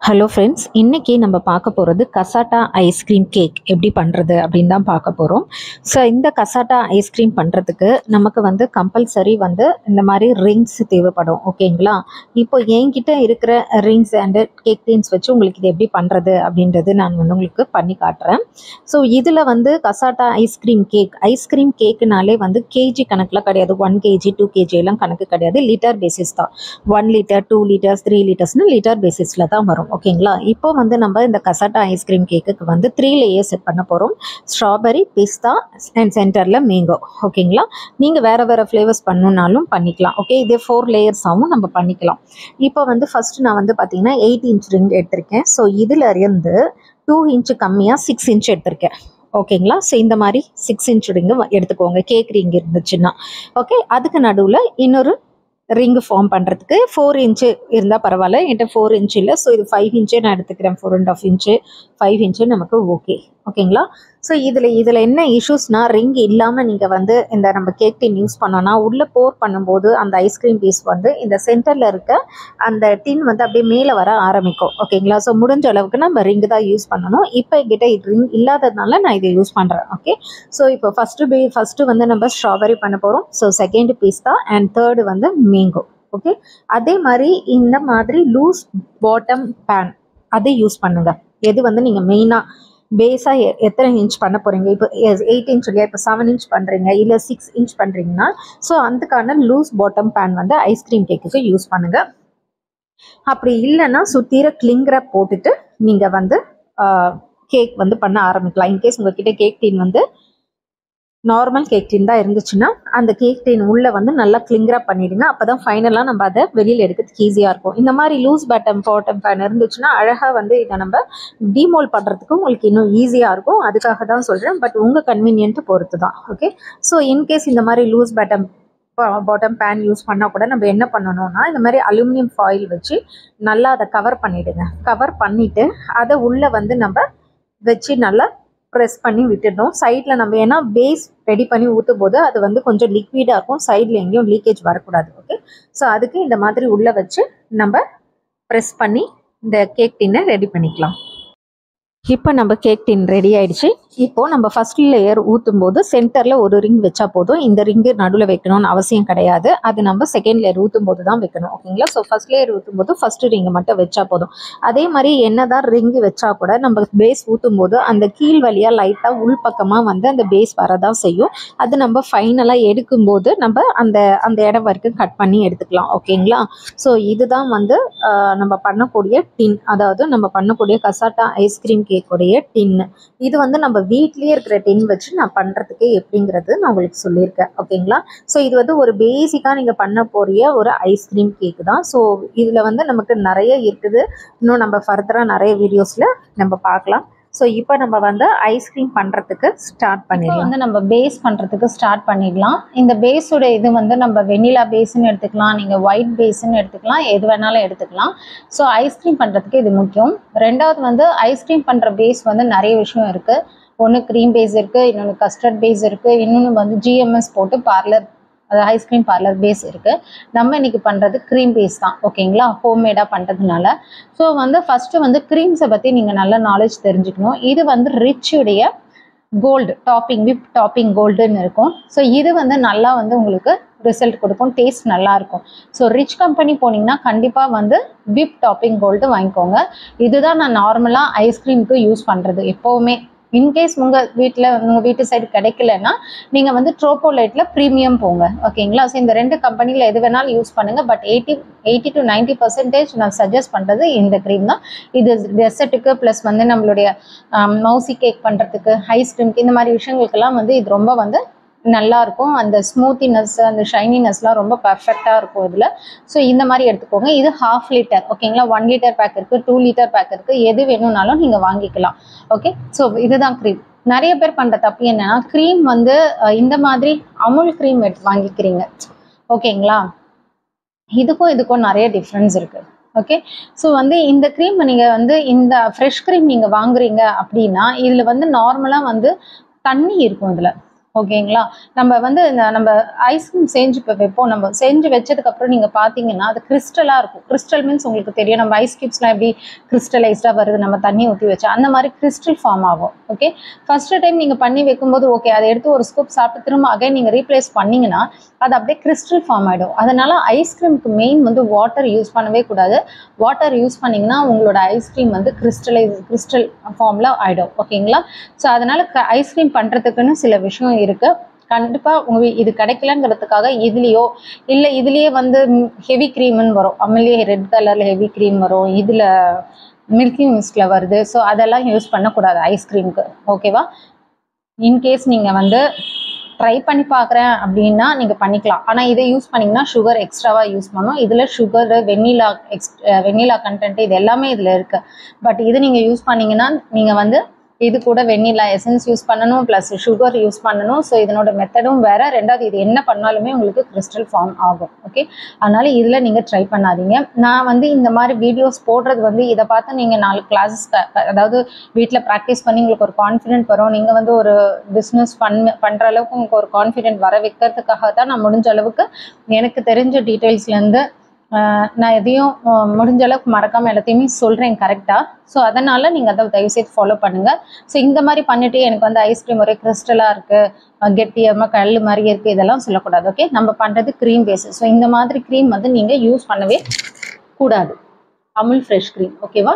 hello friends இன்றைக்கி நம்ம பார்க்க போகிறது கசாட்டா ஐஸ்கிரீம் கேக் எப்படி பண்ணுறது அப்படின்னு தான் பார்க்க போகிறோம் ஸோ இந்த கசாட்டா ஐஸ்கிரீம் பண்ணுறதுக்கு நமக்கு வந்து கம்பல்சரி வந்து இந்த மாதிரி ரிங்ஸ் தேவைப்படும் ஓகேங்களா இப்போ என்கிட்ட இருக்கிற ரிங்ஸ் அண்டு கேக் டின்ஸ் வச்சு உங்களுக்கு இது எப்படி பண்ணுறது அப்படின்றது நான் வந்து உங்களுக்கு பண்ணி காட்டுறேன் ஸோ இதில் வந்து கசாட்டா ஐஸ்கிரீம் கேக் ஐஸ்கிரீம் கேக்குனாலே வந்து கேஜி கணக்கில் கிடையாது ஒன் கேஜி டூ கேஜி எல்லாம் கணக்கு கிடையாது லிட்டர் பேசிஸ் தான் one litre two litres three லிட்டர்ஸ்னு லிட்டர் பேசிஸில் தான் வரும் ஓகேங்களா இப்போ வந்து நம்ம இந்த கசாட்டா ஐஸ்கிரீம் கேக்குக்கு வந்து த்ரீ லேயர்ஸ் செட் பண்ண போகிறோம் ஸ்ட்ராபெரி பிஸ்தா அண்ட் சென்டரில் மேங்கோ ஓகேங்களா நீங்கள் வேறு வேறு ஃப்ளேவர்ஸ் பண்ணணுன்னாலும் பண்ணிக்கலாம் ஓகே இதே ஃபோர் லேயர்ஸாகவும் நம்ம பண்ணிக்கலாம் இப்போ வந்து ஃபஸ்ட்டு நான் வந்து பார்த்தீங்கன்னா எயிட் இன்ச் ரிங் எடுத்திருக்கேன் ஸோ இதில் இருந்து டூ இன்ச்சு கம்மியாக சிக்ஸ் இன்ச் எடுத்திருக்கேன் ஓகேங்களா ஸோ இந்த மாதிரி சிக்ஸ் இன்ச் ரிங்கு எடுத்துக்கோங்க கேக் ரிங் இருந்துச்சுன்னா ஓகே அதுக்கு நடுவில் இன்னொரு ரிங்கு ஃபார்ம் பண்ணுறதுக்கு ஃபோர் இன்ச்சு இருந்தால் பரவாயில்ல என்கிட்ட ஃபோர் இன்ச் இல்லை ஸோ இது ஃபைவ் இன்ச்சே நான் எடுத்துக்கிறேன் four and half inch five inch நமக்கு ஓகே ஓகேங்களா ஸோ இதில் இதில் என்ன இஷ்யூஸ்னால் ரிங் இல்லாமல் நீங்கள் வந்து இந்த நம்ம கேக் டின் யூஸ் பண்ணோன்னா உள்ளே போர் பண்ணும்போது அந்த ஐஸ்கிரீம் பீஸ் வந்து இந்த சென்டரில் இருக்க அந்த டின் வந்து அப்படியே மேலே வர ஆரம்பிக்கும் ஓகேங்களா ஸோ முடிஞ்ச அளவுக்கு நம்ம ரிங்கு தான் யூஸ் பண்ணணும் இப்போ என்கிட்ட ரிங் இல்லாததுனால நான் இதை யூஸ் பண்ணுறேன் ஓகே ஸோ இப்போ ஃபஸ்ட்டு பே ஃபஸ்ட்டு வந்து நம்ம ஸ்ட்ராபெரி பண்ண போகிறோம் ஸோ செகண்ட் பீஸ் தான் அண்ட் தேர்டு வந்து மேங்கோ ஓகே அதே மாதிரி இந்த மாதிரி லூஸ் பாட்டம் பேன் அதை யூஸ் பண்ணுங்கள் எது வந்து நீங்கள் மெயினாக பேஸாக எத்தனை இன்ச் பண்ண போகிறீங்க இப்போ எயிட் இன்ச் இல்லையா இப்போ செவன் இன்ச் பண்ணுறீங்க இல்லை சிக்ஸ் இன்ச் பண்ணுறீங்கன்னா ஸோ அதுக்கான லூஸ் பாட்டம் பேன் வந்து ஐஸ்கிரீம் கேக்குக்கு யூஸ் பண்ணுங்கள் அப்படி இல்லைன்னா சுத்தீர கிளிங்கரை போட்டுட்டு நீங்கள் வந்து கேக் வந்து பண்ண ஆரம்பிக்கலாம் இன்கேஸ் உங்ககிட்ட கேக் டீன் வந்து நார்மல் கேக் டீன் தான் இருந்துச்சுன்னா அந்த கேக் டீன் உள்ளே வந்து நல்லா கிளிங்கராக பண்ணிடுங்க அப்போ தான் ஃபைனலாக நம்ம அதை வெளியில் எடுக்கிறதுக்கு ஈஸியாக இருக்கும் இந்த மாதிரி லூஸ் பட்டம் பாட்டம் பேன் இருந்துச்சுன்னா அழகாக வந்து இதை நம்ம டிமோல் பண்ணுறதுக்கு உங்களுக்கு இன்னும் ஈஸியாக இருக்கும் அதுக்காக தான் சொல்கிறேன் பட் உங்கள் கன்வீனியன்ட்டு பொறுத்து தான் ஓகே ஸோ இன்கேஸ் இந்த மாதிரி லூஸ் பட்டம் பாட்டம் பேன் யூஸ் பண்ணால் கூட நம்ம என்ன பண்ணணும்னா இந்த மாதிரி அலுமினியம் ஃபாயில் வச்சு நல்லா அதை கவர் பண்ணிவிடுங்க கவர் பண்ணிவிட்டு அதை உள்ளே வந்து நம்ம வச்சு நல்லா ப்ரெஸ் பண்ணி விட்டுடணும் சைடில் நம்ம ஏன்னா பேஸ் ரெடி பண்ணி ஊற்றும் போது அது வந்து கொஞ்சம் லிக்விடாக இருக்கும் சைடில் எங்கேயும் லீக்கேஜ் வரக்கூடாது ஓகே ஸோ அதுக்கு இந்த மாதிரி உள்ளே வச்சு நம்ம ப்ரெஸ் பண்ணி இந்த கேக் டின்னை ரெடி பண்ணிக்கலாம் இப்போ நம்ம கேக் டின் ரெடி ஆயிடுச்சு இப்போ நம்ம ஃபர்ஸ்ட் லேயர் ஊற்றும் போது சென்டரில் ஒரு ரிங் வச்சா போதும் இந்த ரிங்கு நடுவில் வைக்கணும்னு அவசியம் கிடையாது அது நம்ம செகண்ட் லேயர் ஊற்றும் போது தான் வைக்கணும் ஓகேங்களா ஸோ ஃபர்ஸ்ட் லேயர் ஊற்றும் போது ஃபர்ஸ்ட் ரிங்கை மட்டும் வச்சா போதும் அதே மாதிரி என்னதான் ரிங்கு வச்சா கூட நம்ம பேஸ் ஊற்றும் போது அந்த கீழ் வழியாக லைட்டாக உள்பக்கமாக வந்து அந்த பேஸ் வரதான் செய்யும் அது நம்ம ஃபைனலாக எடுக்கும்போது நம்ம அந்த அந்த இடம் வரைக்கும் கட் பண்ணி எடுத்துக்கலாம் ஓகேங்களா ஸோ இதுதான் வந்து நம்ம பண்ணக்கூடிய டின் அதாவது நம்ம பண்ணக்கூடிய கசாட்டா ஐஸ்கிரீம் கேக்குடைய டின்னு இது வந்து நம்ம வீட்லேயே இருக்கிற டின் வச்சு நான் பண்ணுறதுக்கு எப்படிங்கிறது நான் உங்களுக்கு சொல்லியிருக்கேன் ஓகேங்களா ஸோ இது வந்து ஒரு பேசிக்காக நீங்கள் பண்ண போகிற ஒரு ஐஸ்கிரீம் கேக்கு தான் ஸோ இதில் வந்து நமக்கு நிறைய இருக்குது இன்னும் நம்ம ஃபர்தராக நிறைய வீடியோஸில் நம்ம பார்க்கலாம் ஸோ இப்போ நம்ம வந்து ஐஸ்கிரீம் பண்ணுறதுக்கு ஸ்டார்ட் பண்ணிடலாம் வந்து நம்ம பேஸ் பண்ணுறதுக்கு ஸ்டார்ட் பண்ணிடலாம் இந்த பேஸோட இது வந்து நம்ம வெண்ணிலா பேஸ்ன்னு எடுத்துக்கலாம் நீங்கள் ஒயிட் பேஸ்ன்னு எடுத்துக்கலாம் எது வேணாலும் எடுத்துக்கலாம் ஸோ ஐஸ்கிரீம் பண்ணுறதுக்கு இது முக்கியம் ரெண்டாவது வந்து ஐஸ்கிரீம் பண்ணுற பேஸ் வந்து நிறைய விஷயம் இருக்குது ஒன்று க்ரீம் பேஸ் இருக்குது இன்னொன்று கஸ்டர்ட் பேஸ் இருக்குது இன்னொன்று வந்து ஜிஎம்எஸ் போட்டு பார்லர் அது ஐஸ்கிரீம் பார்லர் பேஸ் இருக்குது நம்ம இன்னைக்கு பண்ணுறது க்ரீம் பேஸ் தான் ஓகேங்களா ஹோம்மேடாக பண்ணுறதுனால ஸோ வந்து ஃபஸ்ட்டு வந்து க்ரீம்ஸை பற்றி நீங்கள் நல்ல நாலேஜ் தெரிஞ்சுக்கணும் இது வந்து ரிச்சுடைய கோல்டு டாப்பிங் விப் டாப்பிங் கோல்டுன்னு இருக்கும் ஸோ இது வந்து நல்லா வந்து உங்களுக்கு ரிசல்ட் கொடுக்கும் டேஸ்ட் நல்லா இருக்கும் ஸோ ரிச் கம்பெனி போனீங்கன்னா கண்டிப்பாக வந்து விப் டாப்பிங் கோல்டு வாங்கிக்கோங்க இதுதான் நான் நார்மலாக ஐஸ்கிரீமுக்கு யூஸ் பண்ணுறது எப்போவுமே இன்கேஸ் உங்கள் வீட்டில் உங்கள் வீட்டு சைடு கிடைக்கலன்னா நீங்கள் வந்து ட்ரோப்போலைட்டில் ப்ரீமியம் போங்க ஓகேங்களா ஸோ இந்த ரெண்டு கம்பெனியில் எது வேணாலும் யூஸ் பண்ணுங்கள் but eighty eighty to ninety percentage நான் சஜஸ்ட் பண்ணுறது இந்த க்ரீம் தான் இது டெசர்ட்டுக்கு ப்ளஸ் வந்து நம்மளுடைய மவுசி கேக் பண்ணுறதுக்கு ஐஸ்கிரீம்க்கு இந்த மாதிரி விஷயங்களுக்கெல்லாம் வந்து இது ரொம்ப வந்து நல்லா இருக்கும் அந்த ஸ்மூத்தினஸ் அந்த ஷைனினஸ்லாம் ரொம்ப பர்ஃபெக்டாக இருக்கும் இதில் ஸோ இந்த மாதிரி எடுத்துக்கோங்க இது ஹாஃப் லிட்டர் ஓகேங்களா ஒன் லிட்டர் பேக் இருக்குது டூ லிட்டர் பேக் இருக்குது எது வேணும்னாலும் நீங்கள் வாங்கிக்கலாம் ஓகே ஸோ இதுதான் க்ரீம் நிறைய பேர் பண்ணுற தப்பு என்னன்னா க்ரீம் வந்து இந்த மாதிரி அமுல் க்ரீம் எடுத்து வாங்கிக்கிறீங்க ஓகேங்களா இதுக்கும் இதுக்கும் நிறைய டிஃப்ரென்ஸ் இருக்குது ஓகே ஸோ வந்து இந்த க்ரீம் நீங்கள் வந்து இந்த ஃப்ரெஷ் க்ரீம் நீங்கள் வாங்குறீங்க அப்படின்னா இதில் வந்து நார்மலாக வந்து தண்ணி இருக்கும் இதில் ஓகேங்களா நம்ம வந்து இந்த நம்ம ஐஸ்கிரீம் செஞ்சு இப்போ வைப்போம் நம்ம செஞ்சு வச்சதுக்கு அப்புறம் நீங்க பாத்தீங்கன்னா அது கிறிஸ்டலா இருக்கும் கிறிஸ்டல் மீன்ஸ் உங்களுக்கு தெரியும் நம்ம ஐஸ் கியூப்ஸ்லாம் எப்படி கிறிஸ்டலைஸ்டா வருது நம்ம தண்ணி ஊற்றி வச்சா அந்த மாதிரி கிறிஸ்டல் ஃபார்ம் ஆகும் ஓகே ஃபர்ஸ்ட் டைம் நீங்க பண்ணி வைக்கும்போது ஓகே அதை எடுத்து ஒரு ஸ்கூப் சாப்பிட்டு திரும்ப அகைன் நீங்க ரீப்ளேஸ் பண்ணீங்கன்னா அது அப்படியே கிறிஸ்டல் ஃபார்ம் ஆயிடும் அதனால ஐஸ்கிரீமுக்கு மெயின் வந்து வாட்டர் யூஸ் பண்ணவே கூடாது வாட்டர் யூஸ் பண்ணீங்கன்னா உங்களோட ஐஸ்கிரீம் வந்து கிறிஸ்டலைஸ் கிறிஸ்டல் ஃபார்ம்ல ஆயிடும் ஓகேங்களா ஸோ அதனால ஐஸ்கிரீம் பண்றதுக்குன்னு சில விஷயம் இருக்கு கண்டிப்பா உங்க வீ- இது கிடைக்கலங்கிறதுக்காக இதுலயோ இல்ல இதுலயே வந்து ஹெவி க்ரீம்னு வரும் அமலே ரெட் கலர்ல ஹெவி க்ரீம் வரும் இதுல மில்கி மிஸ்ட்ல வருது ஸோ அதெல்லாம் யூஸ் பண்ணக்கூடாது ஐஸ்கிரீமுக்கு ஓகேவா இன்கேஸ் நீங்க வந்து ட்ரை பண்ணி பார்க்குறேன் அப்படின்னா நீங்கள் பண்ணிக்கலாம் ஆனால் இதை யூஸ் பண்ணீங்கன்னா சுகர் எக்ஸ்ட்ராவாக யூஸ் பண்ணணும் இதில் சுகரு வெண்ணிலா எக்ஸ் வெண்ணிலா கண்டென்ட் இது எல்லாமே இதில் இருக்குது பட் இது நீங்கள் யூஸ் பண்ணீங்கன்னா நீங்கள் வந்து இது கூட வெண்ணிலா எசன்ஸ் யூஸ் பண்ணணும் ப்ளஸ் சுகர் யூஸ் பண்ணணும் ஸோ இதனோட மெத்தடும் வேற ரெண்டாவது இது என்ன பண்ணாலுமே உங்களுக்கு கிறிஸ்டல் ஃபார்ம் ஆகும் ஓகே அதனால இதில் நீங்கள் ட்ரை பண்ணாதீங்க நான் வந்து இந்த மாதிரி வீடியோஸ் போடுறது வந்து இதை பார்த்து நீங்கள் நாலு கிளாஸஸ் அதாவது வீட்டில் ப்ராக்டிஸ் பண்ணி உங்களுக்கு ஒரு கான்ஃபிடென்ட் வரும் நீங்கள் வந்து ஒரு பிஸ்னஸ் பண்ண பண்ணுற அளவுக்கு உங்களுக்கு ஒரு கான்ஃபிடென்ட் வர வைக்கிறதுக்காக தான் நான் முடிஞ்ச அளவுக்கு எனக்கு தெரிஞ்ச டீட்டெயில்ஸ்லேருந்து நான் எதையும் அஹ், முடிஞ்ச அளவுக்கு மறக்காமல் எல்லாத்தையுமே சொல்கிறேன் கரெக்டாக ஸோ அதனால் நீங்கள் அதை தயவுசெய்து ஃபாலோ பண்ணுங்கள் ஸோ இந்த மாதிரி பண்ணிட்டு எனக்கு வந்து ஐஸ்கிரீம் ஒரே கிறிஸ்டலாக இருக்குது கெட்டியமாக கல் மாதிரி இருக்குது இதெல்லாம் சொல்லக்கூடாது ஓகே நம்ம பண்ணுறது க்ரீம் பேஸ் ஸோ இந்த மாதிரி க்ரீம் வந்து நீங்கள் யூஸ் பண்ணவே கூடாது அமுல் ஃப்ரெஷ் க்ரீம் ஓகேவா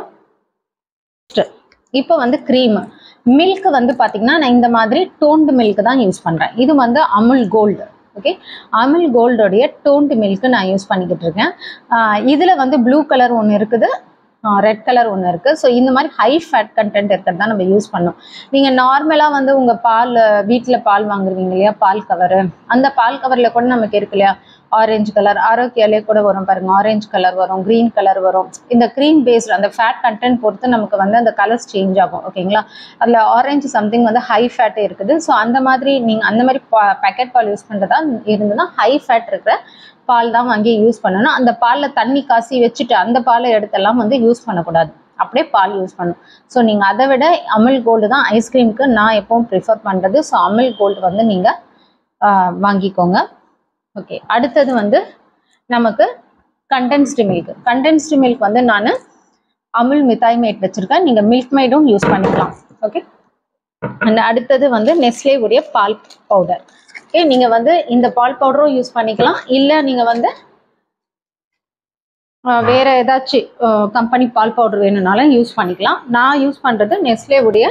இப்போ வந்து க்ரீம் மில்க் வந்து பார்த்தீங்கன்னா நான் இந்த மாதிரி டோன்டு மில்க் தான் யூஸ் பண்ணுறேன் இது வந்து அமுல் கோல்டு ஓகே அமுல் கோல்டோடைய டோன்டு மில்க் நான் யூஸ் பண்ணிக்கிட்டு இருக்கேன் இதில் வந்து ப்ளூ கலர் ஒன்று இருக்குது ரெட் கலர் ஒன்று இருக்குது ஸோ இந்த மாதிரி ஹை ஃபேட் கண்டென்ட் இருக்கிறது தான் நம்ம யூஸ் பண்ணோம் நீங்கள் நார்மலாக வந்து உங்கள் பால் வீட்டில் பால் வாங்குறீங்க இல்லையா பால் கவரு அந்த பால் கவரில் கூட நமக்கு இருக்கு இல்லையா ஆரஞ்சு கலர் ஆரோக்கியாலே கூட வரும் பாருங்க ஆரஞ்சு கலர் வரும் க்ரீன் கலர் வரும் இந்த க்ரீம் பேஸ்டு அந்த ஃபேட் கண்டென்ட் பொறுத்து நமக்கு வந்து அந்த கலர்ஸ் சேஞ்ச் ஆகும் ஓகேங்களா அதில் ஆரஞ்சு சம்திங் வந்து ஹை ஃபேட் இருக்குது ஸோ அந்த மாதிரி நீங்கள் அந்த மாதிரி பேக்கெட் பால் யூஸ் பண்ணுறதா இருந்ததுன்னா ஹை ஃபேட் இருக்கிற பால் தான் வாங்கி யூஸ் பண்ணணும் அந்த பாலில் தண்ணி காசி வச்சுட்டு அந்த பாலை எடுத்தெல்லாம் வந்து யூஸ் பண்ணக்கூடாது அப்படியே பால் யூஸ் பண்ணணும் ஸோ நீங்கள் அதை விட அமுல் கோல்டு தான் ஐஸ்கிரீமுக்கு நான் எப்பவும் ப்ரிஃபர் பண்ணுறது ஸோ அமுல் கோல்டு வந்து நீங்கள் வாங்கிக்கோங்க ஓகே அடுத்தது வந்து நமக்கு கண்டென்ஸ்டு மில்க் கண்டென்ஸ்டு மில்க் வந்து நான் அமுல் மித்தாய் மேட் வச்சுருக்கேன் நீங்கள் மில்க் மேடும் யூஸ் பண்ணிக்கலாம் ஓகே அண்ட் அடுத்தது வந்து நெஸ்லே உடைய பால் பவுடர் ஓகே நீங்கள் வந்து இந்த பால் பவுடரும் யூஸ் பண்ணிக்கலாம் இல்லை நீங்கள் வந்து ஆஹ், வேற ஏதாச்சும் கம்பெனி பால் பவுடர் வேணும்னாலும் யூஸ் பண்ணிக்கலாம் நான் யூஸ் பண்ணுறது நெஸ்லே உடைய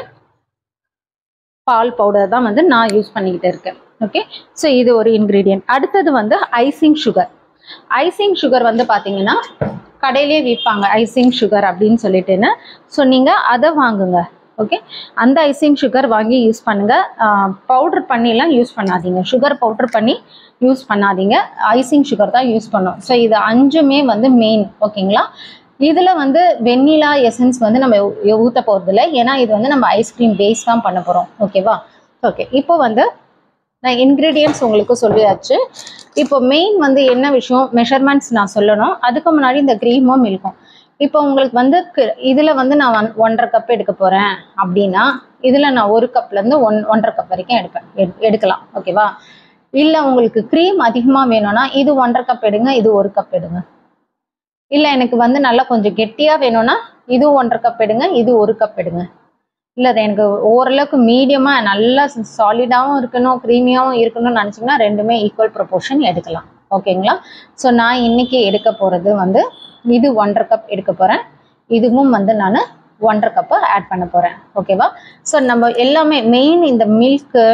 பால் பவுடர் தான் வந்து நான் யூஸ் பண்ணிக்கிட்டு இருக்கேன் ஓகே ஸோ இது ஒரு இன்க்ரீடியன்ட் அடுத்தது வந்து ஐசிங் சுகர் ஐசிங் சுகர் வந்து பார்த்தீங்கன்னா கடையிலே விற்பாங்க ஐசிங் சுகர் அப்படின்னு சொல்லிட்டுன்னு ஸோ நீங்கள் அதை வாங்குங்க ஓகே அந்த ஐசிங் சுகர் வாங்கி யூஸ் பண்ணுங்க பவுடர் பண்ணிலாம் யூஸ் பண்ணாதீங்க சுகர் பவுடர் பண்ணி யூஸ் பண்ணாதீங்க ஐசிங் சுகர் தான் யூஸ் பண்ணோம் ஸோ இது அஞ்சுமே வந்து மெயின் ஓகேங்களா இதில் வந்து வெண்ணிலா எசன்ஸ் வந்து நம்ம ஊ- ஊத்த போகிறதில்ல ஏன்னா இது வந்து நம்ம ஐஸ்கிரீம் பேஸ் தான் பண்ண போகிறோம் ஓகேவா ஓகே இப்போ வந்து நான் இன்க்ரீடியன்ட்ஸ் உங்களுக்கு சொல்லியாச்சு இப்போ மெயின் வந்து என்ன விஷயம் மெஷர்மெண்ட்ஸ் நான் சொல்லணும் அதுக்கு முன்னாடி இந்த க்ரீமும் மில்க்கும் இப்போ உங்களுக்கு வந்து கு- இதுல வந்து நான் ஒன்- ஒன்றரை கப் எடுக்க போறேன் அப்படின்னா இதுல நான் ஒரு கப்ல இருந்து ஒன் ஒன்றரை கப் வரைக்கும் எடுப்பேன் எடு- எடுக்கலாம் ஓகேவா இல்ல உங்களுக்கு க்ரீம் அதிகமா வேணும்னா இது ஒன்றரை கப் எடுங்க இது ஒரு கப் எடுங்க இல்ல எனக்கு வந்து நல்லா கொஞ்சம் கெட்டியா வேணும்னா இது ஒன்றரை கப் எடுங்க இது ஒரு கப் எடுங்க இல்ல அது எனக்கு ஓரளவுக்கு மீடியமா நல்லா சாலிடாவும் இருக்கணும் க்ரீமியாவும் இருக்கணும்னு நினைச்சீங்கன்னா ரெண்டுமே ஈக்குவல் ப்ரொபோர்ஷன் எடுக்கலாம் ஓகேங்களா ஸோ நான் இன்னைக்கு எடுக்க போறது வந்து இது ஒன்றரை கப் எடுக்க போறேன் இதுவும் வந்து நான் ஒன்றரை கப்பு ஆட் பண்ண போறேன் ஓகேவா ஸோ நம்ம எல்லாமே மெயின் இந்த மில்க்கு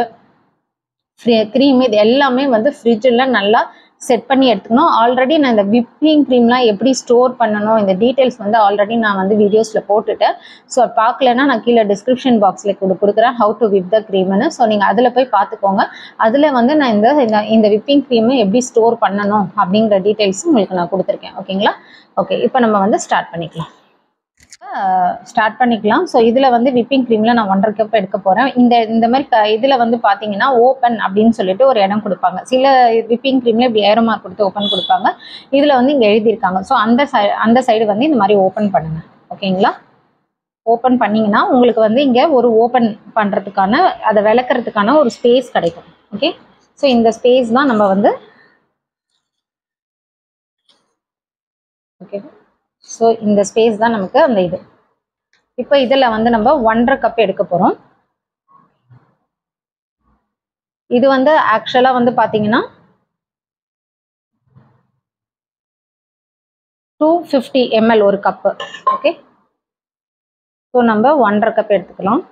க்ரீம் இது எல்லாமே வந்து ஃப்ரிட்ஜில் நல்லா செட் பண்ணி எடுத்துக்கணும் ஆல்ரெடி நான் இந்த விப்பிங் க்ரீம்லாம் எப்படி ஸ்டோர் பண்ணணும் இந்த டீட்டெயில்ஸ் வந்து ஆல்ரெடி நான் வந்து வீடியோஸில் போட்டுட்டேன் ஸோ பார்க்கலன்னா நான் கீழே டிஸ்கிரிப்ஷன் பாக்ஸில் கொடு கொடுக்குறேன் ஹவு டு விப் த க்ரீம்னு ஸோ நீங்கள் அதில் போய் பார்த்துக்கோங்க அதில் வந்து நான் இந்த இந்த- இந்த விப்பிங் க்ரீமை எப்படி ஸ்டோர் பண்ணணும் அப்படிங்கிற டீட்டெயில்ஸும் உங்களுக்கு நான் கொடுத்துருக்கேன் ஓகேங்களா ஓகே இப்போ நம்ம வந்து ஸ்டார்ட் பண்ணிக்கலாம் ஸ்டார்ட் பண்ணிக்கலாம் ஸோ இதில் வந்து விப்பிங் க்ரீமில் நான் ஒன்றரை கப் எடுக்க போகிறேன் இந்த இந்த மாதிரி க இதில் வந்து பார்த்தீங்கன்னா ஓப்பன் அப்படின்னு சொல்லிட்டு ஒரு இடம் கொடுப்பாங்க சில விப்பிங் க்ரீமில் இப்படி ஏரோ மார்க் கொடுத்து ஓப்பன் கொடுப்பாங்க இதில் வந்து இங்கே எழுதியிருக்காங்க ஸோ அந்த சை அந்த சைடு வந்து இந்த மாதிரி ஓப்பன் பண்ணுங்க ஓகேங்களா ஓப்பன் பண்ணீங்கன்னா உங்களுக்கு வந்து இங்கே ஒரு ஓப்பன் பண்ணுறதுக்கான அதை விளக்குறதுக்கான ஒரு ஸ்பேஸ் கிடைக்கும் ஓகே ஸோ இந்த ஸ்பேஸ் தான் நம்ம வந்து ஓகே ஸோ இந்த ஸ்பேஸ் தான் நமக்கு அந்த இது இப்போ இதில் வந்து நம்ம ஒன்றரை கப் எடுக்க போகிறோம் இது வந்து ஆக்சுவலாக வந்து பார்த்தீங்கன்னா டூ ஃபிஃப்டி எம்எல் ஒரு கப்பு ஓகே ஸோ நம்ம ஒன்றரை கப் எடுத்துக்கலாம்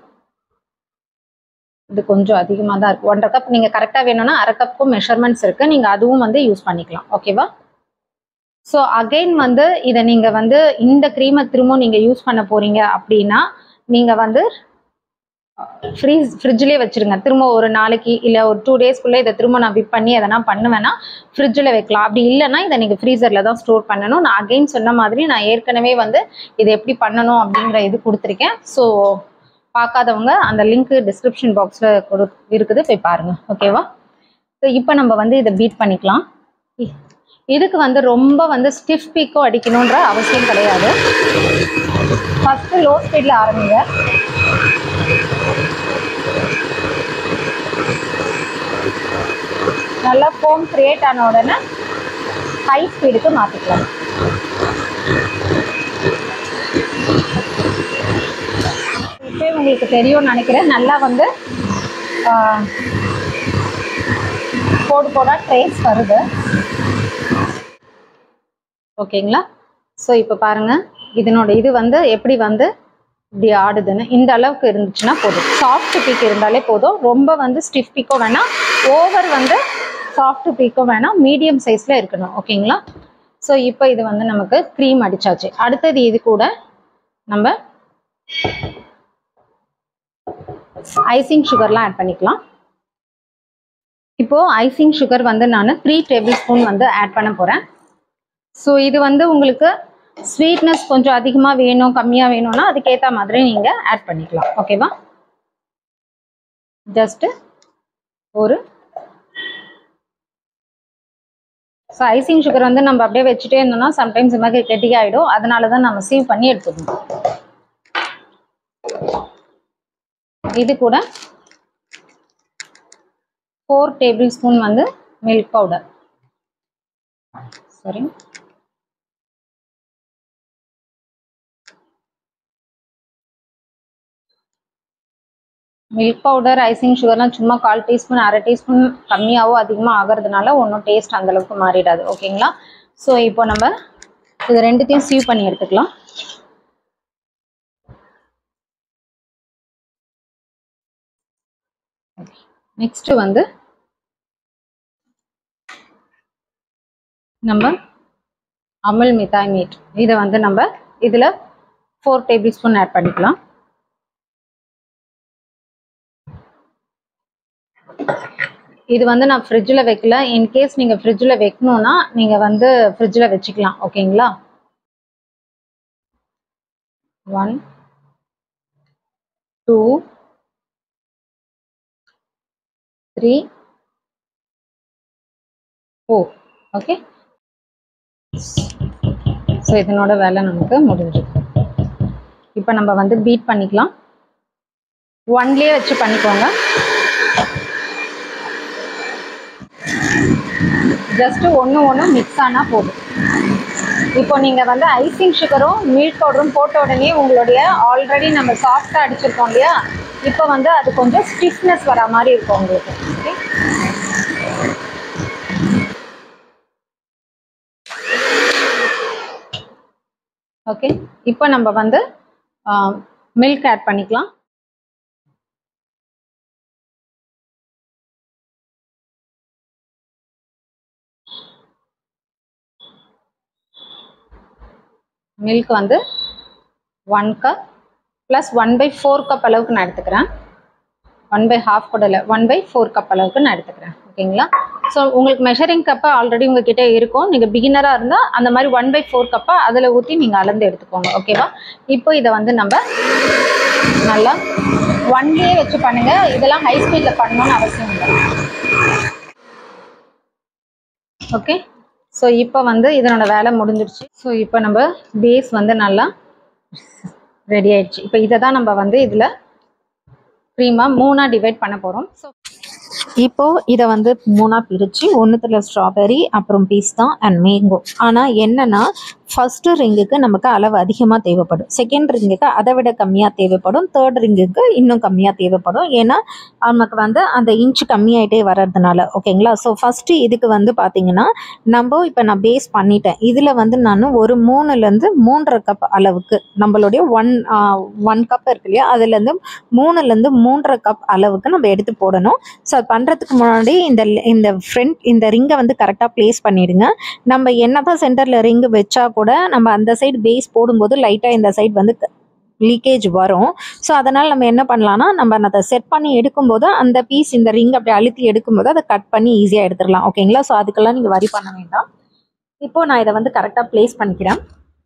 இது கொஞ்சம் அதிகமாக தான் இருக்குது ஒன்றரை கப் நீங்கள் கரெக்டாக வேணும்னா அரை கப்புக்கும் மெஷர்மெண்ட்ஸ் இருக்குது நீங்கள் அதுவும் வந்து யூஸ் பண்ணிக்கலாம் ஓகேவா ஸோ அகைன் வந்து இதை நீங்கள் வந்து இந்த க்ரீமை திரும்ப நீங்கள் யூஸ் பண்ண போகிறீங்க அப்படின்னா நீங்கள் வந்து ஃப்ரீஸ் ஃப்ரிட்ஜ்லேயே வச்சுருங்க திரும்ப ஒரு நாளைக்கு இல்லை ஒரு டூ டேஸ்க்குள்ளே இதை திரும்ப நான் விப் பண்ணி எதனா பண்ணுவேன்னா ஃப்ரிட்ஜில் வைக்கலாம் அப்படி இல்லைன்னா இதை நீங்கள் ஃப்ரீசரில் தான் ஸ்டோர் பண்ணணும் நான் அகைன் சொன்ன மாதிரி நான் ஏற்கனவே வந்து இதை எப்படி பண்ணணும் அப்படிங்கிற இது கொடுத்துருக்கேன் ஸோ பார்க்காதவங்க அந்த லிங்க் டிஸ்கிரிப்ஷன் பாக்ஸில் கொடு இருக்குது போய் பாருங்கள் ஓகேவா ஸோ இப்போ நம்ம வந்து இதை பீட் பண்ணிக்கலாம் இ- இதுக்கு வந்து ரொம்ப வந்து ஸ்டிஃப் பீக்கோ அடிக்கணுன்ற அவசியம் கிடையாது ஃபஸ்ட்டு லோ ஸ்பீடில் ஆரம்பிங்க நல்லா ஃபோம் கிரியேட் ஆன உடனே ஹை ஸ்பீடுக்கு மாற்றிக்கலாம் இப்போ உங்களுக்கு தெரியும்னு நினைக்கிறேன் நல்லா வந்து ஆஹ், கோடு கோடா ட்ரேஸ் வருது ஓகேங்களா ஸோ இப்போ பாருங்க இதனோட இது வந்து எப்படி வந்து இப்படி ஆடுதுன்னு இந்த அளவுக்கு இருந்துச்சுன்னா போதும் சாஃப்ட் பீக் இருந்தாலே போதும் ரொம்ப வந்து ஸ்டிஃப் பீக்கோ வேணாம் ஓவர் வந்து சாஃப்ட் பீக்கோ வேணாம் மீடியம் சைஸில் இருக்கணும் ஓகேங்களா ஸோ இப்போ இது வந்து நமக்கு க்ரீம் அடிச்சாச்சு அடுத்தது இது கூட நம்ம ஐசிங் சுகர்லாம் ஆட் பண்ணிக்கலாம் இப்போ ஐசிங் சுகர் வந்து நான் த்ரீ டேபிள் ஸ்பூன் வந்து ஆட் பண்ண போகிறேன் ஸோ இது வந்து உங்களுக்கு ஸ்வீட்னஸ் கொஞ்சம் அதிகமாக வேணும் கம்மியாக வேணும்னா அதுக்கேற்ற மாதிரி நீங்கள் ஆட் பண்ணிக்கலாம் ஓகேவா ஜஸ்ட்டு ஒரு ஸோ ஐசிங் சுகர் வந்து நம்ம அப்படியே வச்சுட்டே இருந்தோம்னா சம்டைம்ஸ் இந்த மாதிரி கெட்டியாயிடும் அதனால தான் நம்ம சீவ் பண்ணி எடுத்துக்கணும் இது கூட ஃபோர் டேபிள் ஸ்பூன் வந்து மில்க் பவுடர் சரி மில்க் பவுடர் ஐசிங் சுகர்லாம் சும்மா கால் டீஸ்பூன் அரை டீஸ்பூன் கம்மியாகவோ அதிகமாக ஆகிறதுனால ஒன்றும் டேஸ்ட் அந்தளவுக்கு மாறிடாது ஓகேங்களா ஸோ இப்போ நம்ம இது ரெண்டுத்தையும் சீவ் பண்ணி எடுத்துக்கலாம் நெக்ஸ்ட் வந்து நம்ம அமுல் மித்தாய் மீட் இதை வந்து நம்ம இதில் ஃபோர் டேபிள் ஸ்பூன் ஆட் பண்ணிக்கலாம் இது வந்து நான் ஃப்ரிட்ஜில் வைக்கல இன்கேஸ் நீங்கள் ஃப்ரிட்ஜில் வைக்கணும்னா நீங்கள் வந்து ஃப்ரிட்ஜில் வச்சுக்கலாம் ஓகேங்களா one two three four okay so இதனோட வேலை நமக்கு முடிஞ்சிருக்கு இப்போ நம்ம வந்து பீட் பண்ணிக்கலாம் ஒன்லேயே வச்சு பண்ணிக்கோங்க ஜஸ்ட் ஒன்று ஒன்று மிக்ஸ் ஆனால் போதும் இப்போ நீங்கள் வந்து ஐசிங் சுகரும் மில்க் பவுடரும் போட்ட உடனே உங்களுடைய ஆல்ரெடி நம்ம சாஃப்டாக அடிச்சிருக்கோம் இல்லையா இப்போ வந்து அது கொஞ்சம் ஸ்டிஃப்னஸ் வர மாதிரி இருக்கும் உங்களுக்கு ஓகே ஓகே இப்போ நம்ம வந்து மில்க் ஆட் பண்ணிக்கலாம் மில்க் வந்து one cup plus one by four cup அளவுக்கு நான் எடுத்துக்கிறேன் ஒன் பை ஹாஃப் கூட இல்லை ஒன் பை ஃபோர் கப் அளவுக்கு நான் எடுத்துக்கிறேன் ஓகேங்களா ஸோ உங்களுக்கு மெஷரிங் கப்பு ஆல்ரெடி உங்ககிட்ட இருக்கும் நீங்கள் பிகினராக இருந்தால் அந்த மாதிரி ஒன் பை ஃபோர் கப்பை அதில் ஊற்றி நீங்கள் அளந்து எடுத்துக்கோங்க ஓகேவா இப்போ இதை வந்து நம்ம நல்லா ஒன்லேயே வச்சு பண்ணுங்க இதெல்லாம் ஹை ஸ்பீடில் பண்ணணும்னு அவசியம் இல்லை ஓகே ஸோ இப்போ வந்து இதனோட வேலை முடிஞ்சிருச்சு ஸோ இப்போ நம்ம பேஸ் வந்து நல்லா ரெடி ஆயிடுச்சு இப்போ இதை தான் நம்ம வந்து இதில் க்ரீமாக மூணாக டிவைட் பண்ண போகிறோம் ஸோ இப்போது இதை வந்து மூணாக பிரித்து ஒன்றுத்தில் ஸ்ட்ராபெரி அப்புறம் பீஸ்தா அண்ட் மேங்கோ ஆனால் என்னென்னா ஃபஸ்ட்டு ரிங்குக்கு நமக்கு அளவு அதிகமாக தேவைப்படும் செகண்ட் ரிங்குக்கு அதை விட கம்மியாக தேவைப்படும் தேர்ட் ரிங்குக்கு இன்னும் கம்மியாக தேவைப்படும் ஏன்னா நமக்கு வந்து அந்த இன்ச் கம்மியாயிட்டே வர்றதுனால ஓகேங்களா ஸோ ஃபஸ்ட்டு இதுக்கு வந்து பார்த்தீங்கன்னா நம்ம இப்போ நான் பேஸ் பண்ணிட்டேன் இதில் வந்து நான் ஒரு மூணுலேருந்து மூன்றரை கப் அளவுக்கு நம்மளுடைய ஒன் ஒன் கப் இருக்கு இல்லையா அதுலேருந்து மூணுலேருந்து மூன்றரை கப் அளவுக்கு நம்ம எடுத்து போடணும் ஸோ அது பண்ணுறதுக்கு முன்னாடி இந்த இந்த ஃப்ரண்ட் இந்த ரிங்கை வந்து கரெக்டாக ப்ளேஸ் பண்ணிடுங்க நம்ம என்ன தான் சென்டரில் ரிங்கு வச்சா கூட நம்ம அந்த சைடு பேஸ் போடும்போது லைட்டாக இந்த சைடு வந்து லீக்கேஜ் வரும் ஸோ அதனால் நம்ம என்ன பண்ணலாம்னா நம்ம அதை செட் பண்ணி எடுக்கும்போது அந்த பீஸ் இந்த ரிங் அப்படி அழுத்தி எடுக்கும்போது அதை கட் பண்ணி ஈஸியாக எடுத்துடலாம் ஓகேங்களா ஸோ அதுக்கெல்லாம் நீங்கள் வரி பண்ண வேண்டாம் இப்போ நான் இதை வந்து கரெக்டாக ப்ளேஸ் பண்ணிக்கிறேன்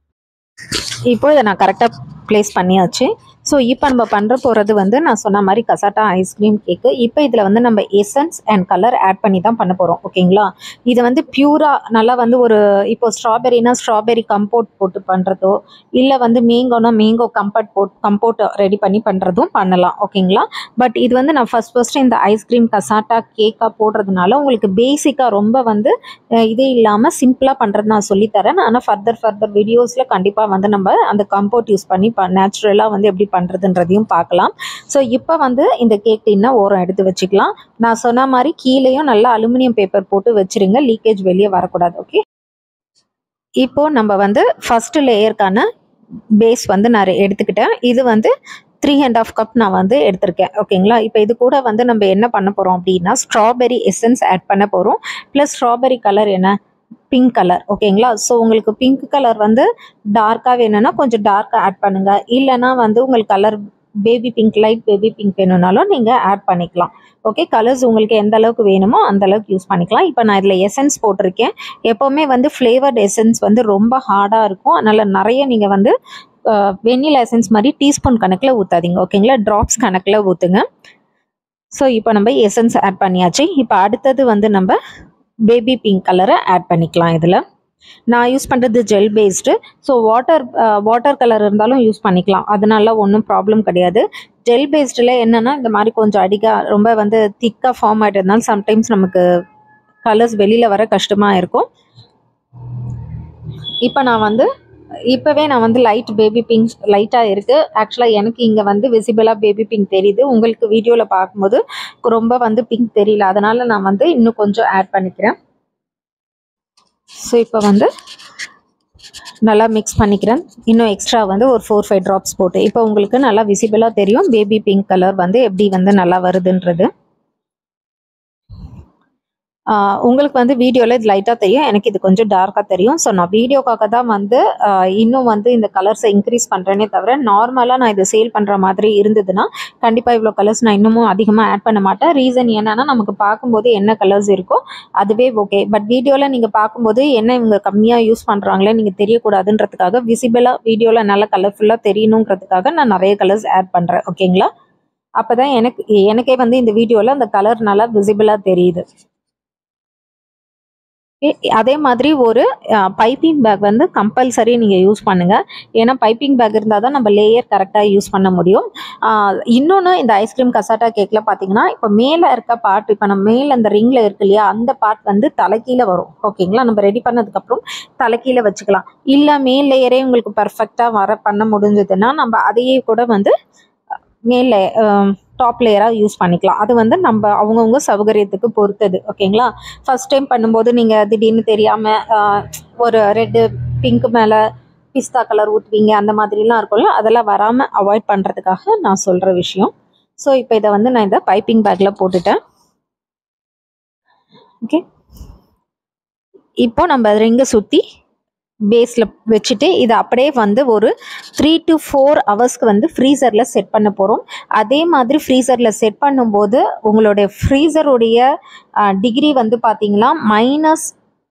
இப்போ இதை நான் கரெக்டாக ப்ளேஸ் பண்ணியாச்சு ஸோ இப்போ நம்ம பண்ணுற போகிறது வந்து நான் சொன்ன மாதிரி கசாட்டா ஐஸ்கிரீம் கேக்கு இப்போ இதில் வந்து நம்ம எசன்ஸ் அண்ட் கலர் ஆட் பண்ணி தான் பண்ண போகிறோம் ஓகேங்களா இது வந்து பியூராக நல்லா வந்து ஒரு இப்போ ஸ்ட்ராபெரினா ஸ்ட்ராபெரி கம்போட் போட்டு பண்ணுறதோ இல்லை வந்து மேங்கோனா மேங்கோ கம்பட் போட் கம்போட் ரெடி பண்ணி பண்ணுறதும் பண்ணலாம் ஓகேங்களா பட் இது வந்து நான் ஃபஸ்ட் ஃபஸ்ட்டு இந்த ஐஸ்கிரீம் கசாட்டா கேக்காக போடுறதுனால உங்களுக்கு பேசிக்காக ரொம்ப வந்து அஹ், இது இல்லாமல் சிம்பிளாக பண்ணுறது நான் சொல்லித்தரேன் ஆனால் ஃபர்தர் ஃபர்தர் வீடியோஸில் கண்டிப்பாக வந்து நம்ம அந்த கம்போட் யூஸ் பண்ணி ப நேச்சுரலாக வந்து எப்படி பண்ணுறதுன்றதையும் பார்க்கலாம் ஸோ இப்போ வந்து இந்த கேக் டின்னை ஓரம் எடுத்து வச்சுக்கலாம் நான் சொன்ன மாதிரி கீழேயும் நல்லா அலுமினியம் பேப்பர் போட்டு வச்சிருங்க லீக்கேஜ் வெளியே வரக்கூடாது ஓகே இப்போ நம்ம வந்து ஃபர்ஸ்ட் லேயருக்கான பேஸ் வந்து நான் எடுத்துக்கிட்டேன் இது வந்து த்ரீ அண்ட் ஆஃப் கப் நான் வந்து எடுத்திருக்கேன் ஓகேங்களா இப்போ இது கூட வந்து நம்ம என்ன பண்ண போகிறோம் அப்படின்னா ஸ்ட்ராபெரி எசன்ஸ் ஆட் பண்ண போகிறோம் ப்ளஸ் ஸ்ட்ராபெரி கலர் என்ன பிங்க் கலர் ஓகேங்களா ஸோ உங்களுக்கு பிங்க் கலர் வந்து டார்க்காக வேணும்னா கொஞ்சம் டார்க்காக ஆட் பண்ணுங்கள் இல்லைன்னா வந்து உங்களுக்கு colour baby pink light baby pink வேணும்னாலும் நீங்கள் ஆட் பண்ணிக்கலாம் ஓகே கலர்ஸ் உங்களுக்கு எந்த அளவுக்கு வேணுமோ அந்த அளவுக்கு யூஸ் பண்ணிக்கலாம் இப்போ நான் இதில் எசன்ஸ் போட்டிருக்கேன் எப்போவுமே வந்து ஃப்ளேவர்ட் எசன்ஸ் வந்து ரொம்ப ஹார்டாக இருக்கும் அதனால் நிறைய நீங்கள் வந்து வெண்ணிலா எசன்ஸ் மாதிரி டீஸ்பூன் கணக்கில் ஊற்றாதீங்க ஓகேங்களா ட்ராப்ஸ் கணக்கில் ஊற்றுங்க ஸோ இப்போ நம்ம எசன்ஸ் ஆட் பண்ணியாச்சு இப்போ அடுத்தது வந்து நம்ம பேபி பிங்க் கலரை ஆட் பண்ணிக்கலாம் இதில் நான் யூஸ் பண்ணுறது gel based so water water colour இருந்தாலும் யூஸ் பண்ணிக்கலாம் அதனால ஒன்றும் ப்ராப்ளம் கிடையாது ஜெல் பேஸ்டில் என்னென்னா இந்த மாதிரி கொஞ்சம் அடிக்க ரொம்ப வந்து திக்காக ஃபார்ம் ஆகிட்டு இருந்தாலும் சம்டைம்ஸ் நமக்கு கலர்ஸ் வெளியில் வர கஷ்டமாக இருக்கும் இப்போ நான் வந்து இப்போவே நான் வந்து லைட் பேபி பிங்க் லைட்டாக இருக்குது ஆக்சுவலாக எனக்கு இங்கே வந்து விசிபிளாக பேபி பிங்க் தெரியுது உங்களுக்கு வீடியோவில் பார்க்கும்போது ரொம்ப வந்து பிங்க் தெரியல அதனால் நான் வந்து இன்னும் கொஞ்சம் ஆட் பண்ணிக்கிறேன் ஸோ இப்போ வந்து நல்லா மிக்ஸ் பண்ணிக்கிறேன் இன்னும் எக்ஸ்ட்ரா வந்து ஒரு ஃபோர் ஃபைவ் ட்ராப்ஸ் போட்டு இப்போ உங்களுக்கு நல்லா விசிபிளாக தெரியும் பேபி பிங்க் கலர் வந்து எப்படி வந்து நல்லா வருதுன்றது ஆஹ் உங்களுக்கு வந்து வீடியோவில் இது லைட்டாக தெரியும் எனக்கு இது கொஞ்சம் டார்க்காக தெரியும் ஸோ நான் வீடியோக்காக தான் வந்து ஆஹ் இன்னும் வந்து இந்த கலர்ஸை இன்க்ரீஸ் பண்ணுறேனே தவிர நார்மலாக நான் இதை சேல் பண்ணுற மாதிரி இருந்ததுன்னா கண்டிப்பாக இவ்வளோ கலர்ஸ் நான் இன்னமும் அதிகமாக ஆட் பண்ண மாட்டேன் ரீசன் என்னன்னா நமக்கு பார்க்கும்போது என்ன கலர்ஸ் இருக்கோ அதுவே ஓகே பட் வீடியோவில் நீங்கள் பார்க்கும்போது என்ன இவங்க கம்மியாக யூஸ் பண்ணுறாங்களே நீங்கள் தெரியக்கூடாதுன்றதுக்காக விசிபிளாக வீடியோவில் நல்லா கலர்ஃபுல்லாக தெரியணுன்றதுக்காக நான் நிறைய கலர்ஸ் ஆட் பண்ணுறேன் ஓகேங்களா அப்போ தான் எனக்கு எனக்கே வந்து இந்த வீடியோவில் அந்த கலர் நல்லா விசிபிளாக தெரியுது Okay, அதே மாதிரி ஒரு பைப்பிங் பேக் வந்து கம்பல்சரி நீங்கள் யூஸ் பண்ணுங்கள் ஏன்னா பைப்பிங் பேக் இருந்தால் தான் நம்ம லேயர் கரெக்டாக யூஸ் பண்ண முடியும் இன்னொன்று இந்த ஐஸ்கிரீம் கசாட்டா கேக்கில் பார்த்தீங்கன்னா இப்போ மேலே இருக்க பார்ட் இப்போ நம்ம மேலே அந்த ரிங்கில் இருக்கு இல்லையா அந்த பார்ட் வந்து தலைக்கீழே வரும் ஓகேங்களா நம்ம ரெடி பண்ணதுக்கப்புறம் தலைக்கீழே வச்சுக்கலாம் இல்லை மேல் லேயரே உங்களுக்கு பர்ஃபெக்டாக வர பண்ண முடிஞ்சதுன்னா நம்ம அதையே கூட வந்து மேலே டாப் லேயராக யூஸ் பண்ணிக்கலாம் அது வந்து நம்ம அவங்கவுங்க சௌகரியத்துக்கு பொறுத்தது ஓகேங்களா ஃபர்ஸ்ட் டைம் பண்ணும்போது நீங்கள் திடீர்னு தெரியாமல் ஒரு ரெட்டு பிங்க் மேலே பிஸ்தா கலர் ஊற்றுவீங்க அந்த மாதிரிலாம் இருக்கும்ல அதெல்லாம் வராமல் அவாய்ட் பண்ணுறதுக்காக நான் சொல்கிற விஷயம் ஸோ இப்போ இதை வந்து நான் இந்த பைப்பிங் பேக்கில் போட்டுட்டேன் ஓகே இப்போ நம்ம ரிங்கை சுற்றி பேஸில் வச்சுட்டு இதை அப்படியே வந்து ஒரு த்ரீ டு ஃபோர் ஹவர்ஸ்க்கு வந்து ஃப்ரீசரில் செட் பண்ண போகிறோம் அதே மாதிரி ஃப்ரீசரில் செட் பண்ணும்போது உங்களுடைய ஃப்ரீசருடைய டிகிரி வந்து பார்த்தீங்கன்னா மைனஸ்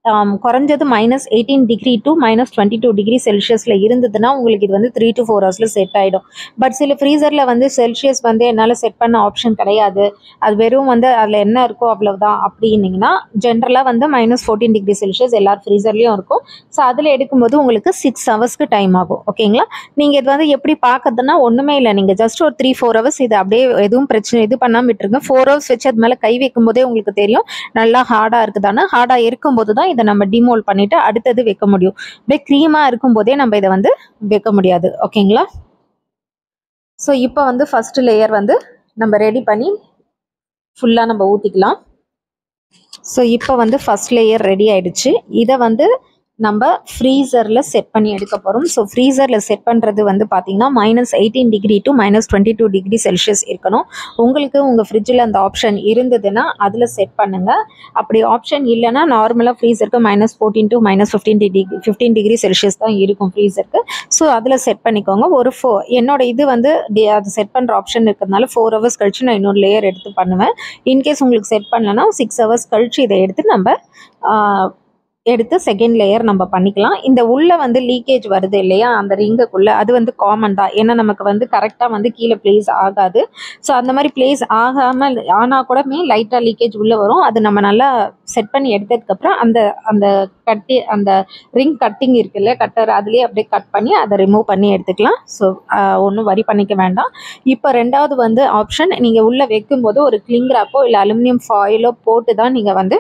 குறைஞ்சது minus eighteen degree to minus twenty two degree செல்சியஸில் இருந்ததுன்னா உங்களுக்கு இது வந்து த்ரீ டு ஃபோர் ஹவர்ஸில் செட் ஆகிடும் பட் சில ஃப்ரீசரில் வந்து செல்சியஸ் வந்து என்னால் செட் பண்ண ஆப்ஷன் கிடையாது அது வெறும் வந்து அதில் என்ன இருக்கோ அவ்வளவுதான் அப்படின்னீங்கன்னா ஜென்ரலாக வந்து மைனஸ் ஃபோர்டீன் டிகிரி செல்சியஸ் எல்லா ஃப்ரீசர்லேயும் இருக்கும் ஸோ அதில் எடுக்கும்போது உங்களுக்கு சிக்ஸ் ஹவர்ஸ்க்கு டைம் ஆகும் ஓகேங்களா நீங்கள் இது வந்து எப்படி பார்க்கறதுன்னா ஒன்றுமே இல்லை நீங்கள் ஜஸ்ட் ஒரு த்ரீ ஃபோர் ஹவர்ஸ் இது அப்படியே எதுவும் பிரச்சனை இது பண்ணாமல் விட்டுருங்க ஃபோர் ஹவர்ஸ் வச்சு அது மேலே கை வைக்கும் போதே உங்களுக்கு தெரியும் நல்லா ஹார்டாக இருக்குதான்னு ஹார்டாக இருக்கும்போது தான் இதை நம்ம டிமோல் பண்ணிவிட்டு அடுத்தது வைக்க முடியும் அப்படியே க்ரீமாக இருக்கும்போதே நம்ம இதை வந்து வைக்க முடியாது ஓகேங்களா ஸோ இப்போ வந்து ஃபர்ஸ்ட் லேயர் வந்து நம்ம ரெடி பண்ணி ஃபுல்லாக நம்ம ஊற்றிக்கலாம் ஸோ இப்போ வந்து ஃபர்ஸ்ட் லேயர் ரெடி ஆயிடுச்சு இதை வந்து நம்ம ஃப்ரீசரில் செட் பண்ணி எடுக்க போகிறோம் ஸோ ஃப்ரீசரில் செட் பண்ணுறது வந்து பார்த்தீங்கன்னா minus eighteen degree to minus twenty two degree celsius இருக்கணும் உங்களுக்கு உங்கள் ஃப்ரிட்ஜில் அந்த ஆப்ஷன் இருந்ததுன்னா அதில் செட் பண்ணுங்கள் அப்படி ஆப்ஷன் இல்லைன்னா நார்மலாக ஃப்ரீசருக்கு minus fourteen to minus fifteen degree fifteen degree celsius தான் இருக்கும் ஃப்ரீசருக்கு ஸோ அதில் செட் பண்ணிக்கோங்க ஒரு ஃபோ என்னோட இது வந்து டி- அது செட் பண்ணுற ஆப்ஷன் இருக்கிறதுனால ஃபோர் ஹவர்ஸ் கழிச்சு நான் இன்னொரு லேயர் எடுத்து பண்ணுவேன் இன்கேஸ் உங்களுக்கு செட் பண்ணலன்னா சிக்ஸ் ஹவர்ஸ் கழிச்சு இதை எடுத்து நம்ம ஆஹ், எடுத்து செகண்ட் லேயர் நம்ம பண்ணிக்கலாம் இந்த உள்ள வந்து லீக்கேஜ் வருது இல்லையா அந்த ரிங்குக்குள்ள அது வந்து காமன் தான் ஏன்னா நமக்கு வந்து கரெக்டாக வந்து கீழே பிளேஸ் ஆகாது ஸோ அந்த மாதிரி பிளேஸ் ஆகாமல் ஆனால் கூடமே லைட்டாக லீக்கேஜ் உள்ளே வரும் அது நம்ம நல்லா செட் பண்ணி எடுத்ததுக்கப்புறம் அந்த அந்த கட்டி அந்த ரிங் கட்டிங் இருக்குல்ல கட்டர் அதுலேயே அப்படியே கட் பண்ணி அதை ரிமூவ் பண்ணி எடுத்துக்கலாம் ஸோ ஒன்றும் வரி பண்ணிக்க வேண்டாம் இப்போ ரெண்டாவது வந்து ஆப்ஷன் நீங்கள் உள்ளே வைக்கும்போது ஒரு கிளிங்ராப்போ இல்லை அலுமினியம் ஃபாயிலோ போட்டு தான் நீங்கள் வந்து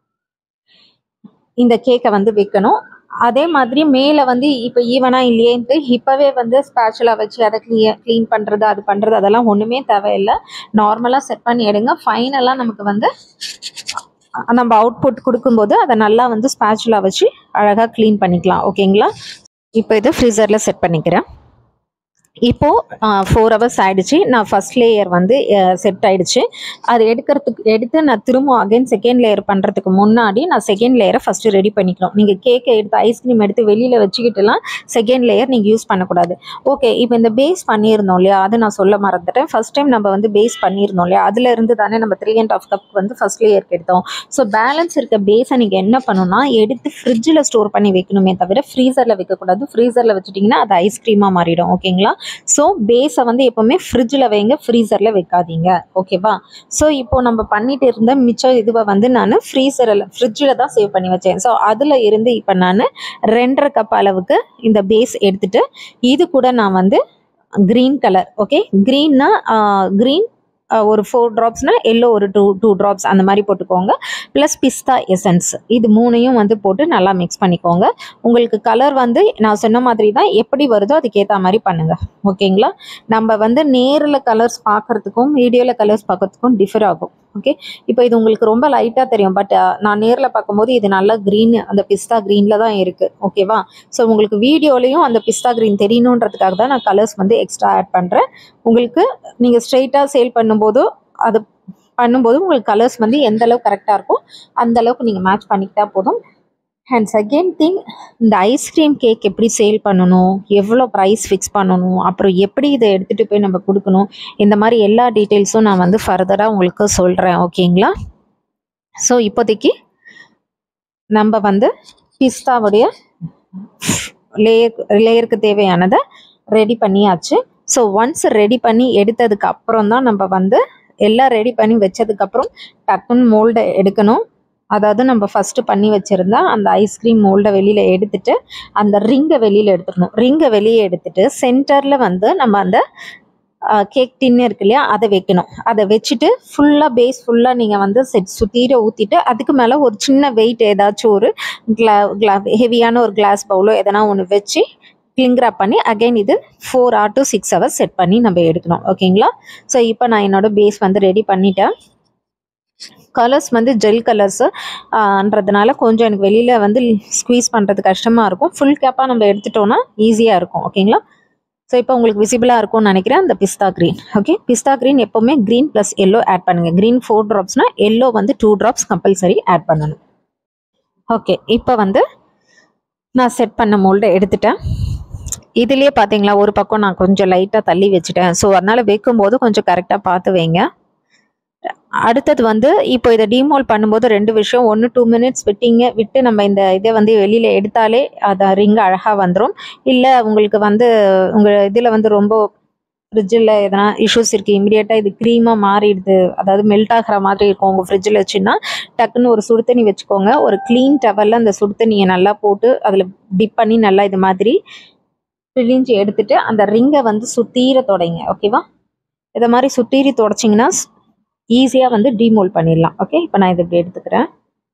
இந்த கேக்கை வந்து வைக்கணும் அதே மாதிரி மேலே வந்து இப்போ ஈவனாக இல்லையேன்ட்டு இப்போவே வந்து ஸ்பேச்சுலா வச்சு அதை க்ளீ க்ளீன் பண்ணுறது அது பண்ணுறது அதெல்லாம் ஒன்றுமே தேவையில்லை நார்மலாக செட் பண்ணி எடுங்க ஃபைனலாக நமக்கு வந்து அஹ் நம்ம அவுட்புட் கொடுக்கும்போது அதை நல்லா வந்து ஸ்பேச்சுலா வச்சு அழகாக க்ளீன் பண்ணிக்கலாம் ஓகேங்களா இப்போ இதை ஃப்ரீசரில் செட் பண்ணிக்கிறேன் இப்போது ஃபோர் ஹவர்ஸ் ஆயிடுச்சு நான் ஃபர்ஸ்ட் லேயர் வந்து செட் ஆயிடுச்சு அது எடுக்கிறதுக்கு எடுத்து நான் திரும்ப அகைன் செகண்ட் லேயர் பண்ணுறதுக்கு முன்னாடி நான் செகண்ட் லேயரை ஃபஸ்ட்டு ரெடி பண்ணிக்கணும் நீங்கள் கேக்கை எடுத்து ஐஸ்கிரீம் எடுத்து வெளியில் வச்சுக்கிட்டுலாம் செகண்ட் லேயர் நீங்கள் யூஸ் பண்ணக்கூடாது ஓகே இப்போ இந்த பேஸ் பண்ணியிருந்தோம் இல்லையா அது நான் சொல்ல மறந்துட்டேன் ஃபர்ஸ்ட் டைம் நம்ம வந்து பேஸ் பண்ணியிருந்தோம் இல்லையா அதுல இருந்து தானே நம்ம த்ரீ அண்ட் ஆஃப் கப் வந்து ஃபர்ஸ்ட் லேயருக்கு எடுத்தோம் ஸோ பேலன்ஸ் இருக்க பேஸை நீங்கள் என்ன பண்ணணும்னா எடுத்து ஃப்ரிட்ஜில் ஸ்டோர் பண்ணி வைக்கணுமே தவிர ஃப்ரீசரில் வைக்கக்கூடாது ஃப்ரீசரில் வச்சுட்டிங்கன்னா அது ஐஸ்கிரீமாக மாறிடும் ஓகேங்களா ஸோ பேஸை வந்து எப்போவுமே ஃப்ரிட்ஜில் வைங்க ஃப்ரீசரில் வைக்காதீங்க ஓகேவா ஸோ இப்போ நம்ம பண்ணிட்டு இருந்த மிச்சம் இதுவை வந்து நான் ஃப்ரீசரில் ஃப்ரிட்ஜில் தான் சேவ் பண்ணி வச்சேன் ஸோ அதில் இருந்து இப்போ நான் ரெண்டரை கப் அளவுக்கு இந்த பேஸ் எடுத்துட்டு இது கூட நான் வந்து க்ரீன் கலர் ஓகே க்ரீன்னா க்ரீன் ஒரு ஃபோர் ட்ராப்ஸ்னா எல்லோ ஒரு டூ டூ ட்ராப்ஸ் அந்த மாதிரி போட்டுக்கோங்க ப்ளஸ் பிஸ்தா எசன்ஸ் இது மூணையும் வந்து போட்டு நல்லா மிக்ஸ் பண்ணிக்கோங்க உங்களுக்கு கலர் வந்து நான் சொன்ன மாதிரி தான் எப்படி வருதோ அதுக்கேற்ற மாதிரி பண்ணுங்க ஓகேங்களா நம்ம வந்து நேரில் கலர்ஸ் பார்க்கறதுக்கும் வீடியோவில் கலர்ஸ் பார்க்கறதுக்கும் டிஃபர் ஆகும் ஓகே இப்போ இது உங்களுக்கு ரொம்ப லைட்டாக தெரியும் பட் நான் நேரில் பார்க்கும்போது இது நல்லா க்ரீன் அந்த பிஸ்தா க்ரீனில் தான் இருக்குது ஓகேவா ஸோ உங்களுக்கு வீடியோலையும் அந்த பிஸ்தா க்ரீன் தெரியணுன்றதுக்காக தான் நான் கலர்ஸ் வந்து எக்ஸ்ட்ரா ஆட் பண்ணுறேன் உங்களுக்கு நீங்கள் ஸ்ட்ரெயிட்டாக சேல் பண்ணும்போது அது பண்ணும்போது உங்களுக்கு கலர்ஸ் வந்து எந்த அளவுக்கு கரெக்டாக இருக்கோ அந்த அளவுக்கு நீங்கள் மேட்ச் பண்ணிக்கிட்டா போதும் அண்ட் செகண்ட் திங் இந்த ஐஸ்கிரீம் கேக் எப்படி சேல் பண்ணணும் எவ்வளோ ப்ரைஸ் ஃபிக்ஸ் பண்ணணும் அப்புறம் எப்படி இதை எடுத்துகிட்டு போய் நம்ம கொடுக்கணும் இந்த மாதிரி எல்லா டீட்டெயில்ஸும் நான் வந்து ஃபர்தராக உங்களுக்கு சொல்கிறேன் ஓகேங்களா ஸோ இப்போதைக்கு நம்ம வந்து பிஸ்தாவுடைய லேயர் லேயருக்கு தேவையானதை ரெடி பண்ணியாச்சு ஸோ ஒன்ஸ் ரெடி பண்ணி எடுத்ததுக்கு அப்புறம் தான் நம்ம வந்து எல்லாம் ரெடி பண்ணி வச்சதுக்கப்புறம் டக்குன்னு மோல்டை எடுக்கணும் அதாவது நம்ம ஃபஸ்ட்டு பண்ணி வச்சுருந்தா அந்த ஐஸ்கிரீம் மோல்டை வெளியில் எடுத்துட்டு அந்த ரிங்கை வெளியில் எடுத்துடணும் ரிங்கை வெளியே எடுத்துட்டு சென்டரில் வந்து நம்ம அந்த கேக் டின்னு இருக்கு இல்லையா அதை வைக்கணும் அதை வச்சுட்டு ஃபுல்லாக பேஸ் ஃபுல்லாக நீங்கள் வந்து செட் சுத்தீர ஊற்றிட்டு அதுக்கு மேலே ஒரு சின்ன வெயிட் ஏதாச்சும் ஒரு கிளா கிளா ஹெவியான ஒரு கிளாஸ் பவுலோ எதனா ஒன்று வச்சு கிளிங்ராப் பண்ணி அகைன் இது four or to six hours set பண்ணி நம்ம எடுக்கணும் ஓகேங்களா ஸோ இப்போ நான் என்னோட பேஸ் வந்து ரெடி பண்ணிட்டேன் கலர்ஸ் வந்து ஜெல் கலர்ஸுன்றதுனால கொஞ்சம் எனக்கு வெளியில் வந்து ஸ்குவீஸ் பண்ணுறது கஷ்டமாக இருக்கும் ஃபுல் கேப்பாக நம்ம எடுத்துட்டோம்னா ஈஸியாக இருக்கும் ஓகேங்களா ஸோ இப்போ உங்களுக்கு விசிபிளாக இருக்கும்னு நினைக்கிறேன் அந்த பிஸ்தா க்ரீன் ஓகே பிஸ்தா க்ரீன் எப்போவுமே க்ரீன் ப்ளஸ் எல்லோ ஆட் பண்ணுங்கள் க்ரீன் ஃபோர் ட்ராப்ஸ்னால் எல்லோ வந்து டூ ட்ராப்ஸ் கம்பல்சரி ஆட் பண்ணணும் ஓகே இப்போ வந்து நான் செட் பண்ண மோல்டை எடுத்துட்டேன் இதுலேயே பார்த்தீங்களா ஒரு பக்கம் நான் கொஞ்சம் லைட்டாக தள்ளி வச்சுட்டேன் ஸோ அதனால் வைக்கும்போது கொஞ்சம் கரெக்டாக பார்த்து வைங்க அடுத்தது வந்து இப்போ இதை டிமோல் பண்ணும்போது ரெண்டு விஷயம் ஒன்று டூ மினிட்ஸ் விட்டிங்க விட்டு நம்ம இந்த இதை வந்து வெளியில் எடுத்தாலே அதை ரிங் அழகாக வந்துடும் இல்லை உங்களுக்கு வந்து உங்கள் இதில் வந்து ரொம்ப ஃப்ரிட்ஜில் எதனா இஷ்யூஸ் இருக்குது இமீடியட்டாக இது க்ரீமாக மாறிடுது அதாவது மெல்ட் ஆகிற மாதிரி இருக்கும் உங்கள் ஃப்ரிட்ஜில் வச்சுன்னா டக்குன்னு ஒரு சுடு தண்ணி வச்சுக்கோங்க ஒரு க்ளீன் டவலில் அந்த சுடு தண்ணியை நல்லா போட்டு அதில் டிப் பண்ணி நல்லா இது மாதிரி பிழிஞ்சு எடுத்துட்டு அந்த ரிங்கை வந்து சுத்தீர தொடங்க ஓகேவா இதை மாதிரி சுத்தீரி தொடச்சிங்கன்னா ஈஸியாக வந்து டிமோல் பண்ணிடலாம் ஓகே இப்போ நான் இதை இப்படி எடுத்துக்கிறேன்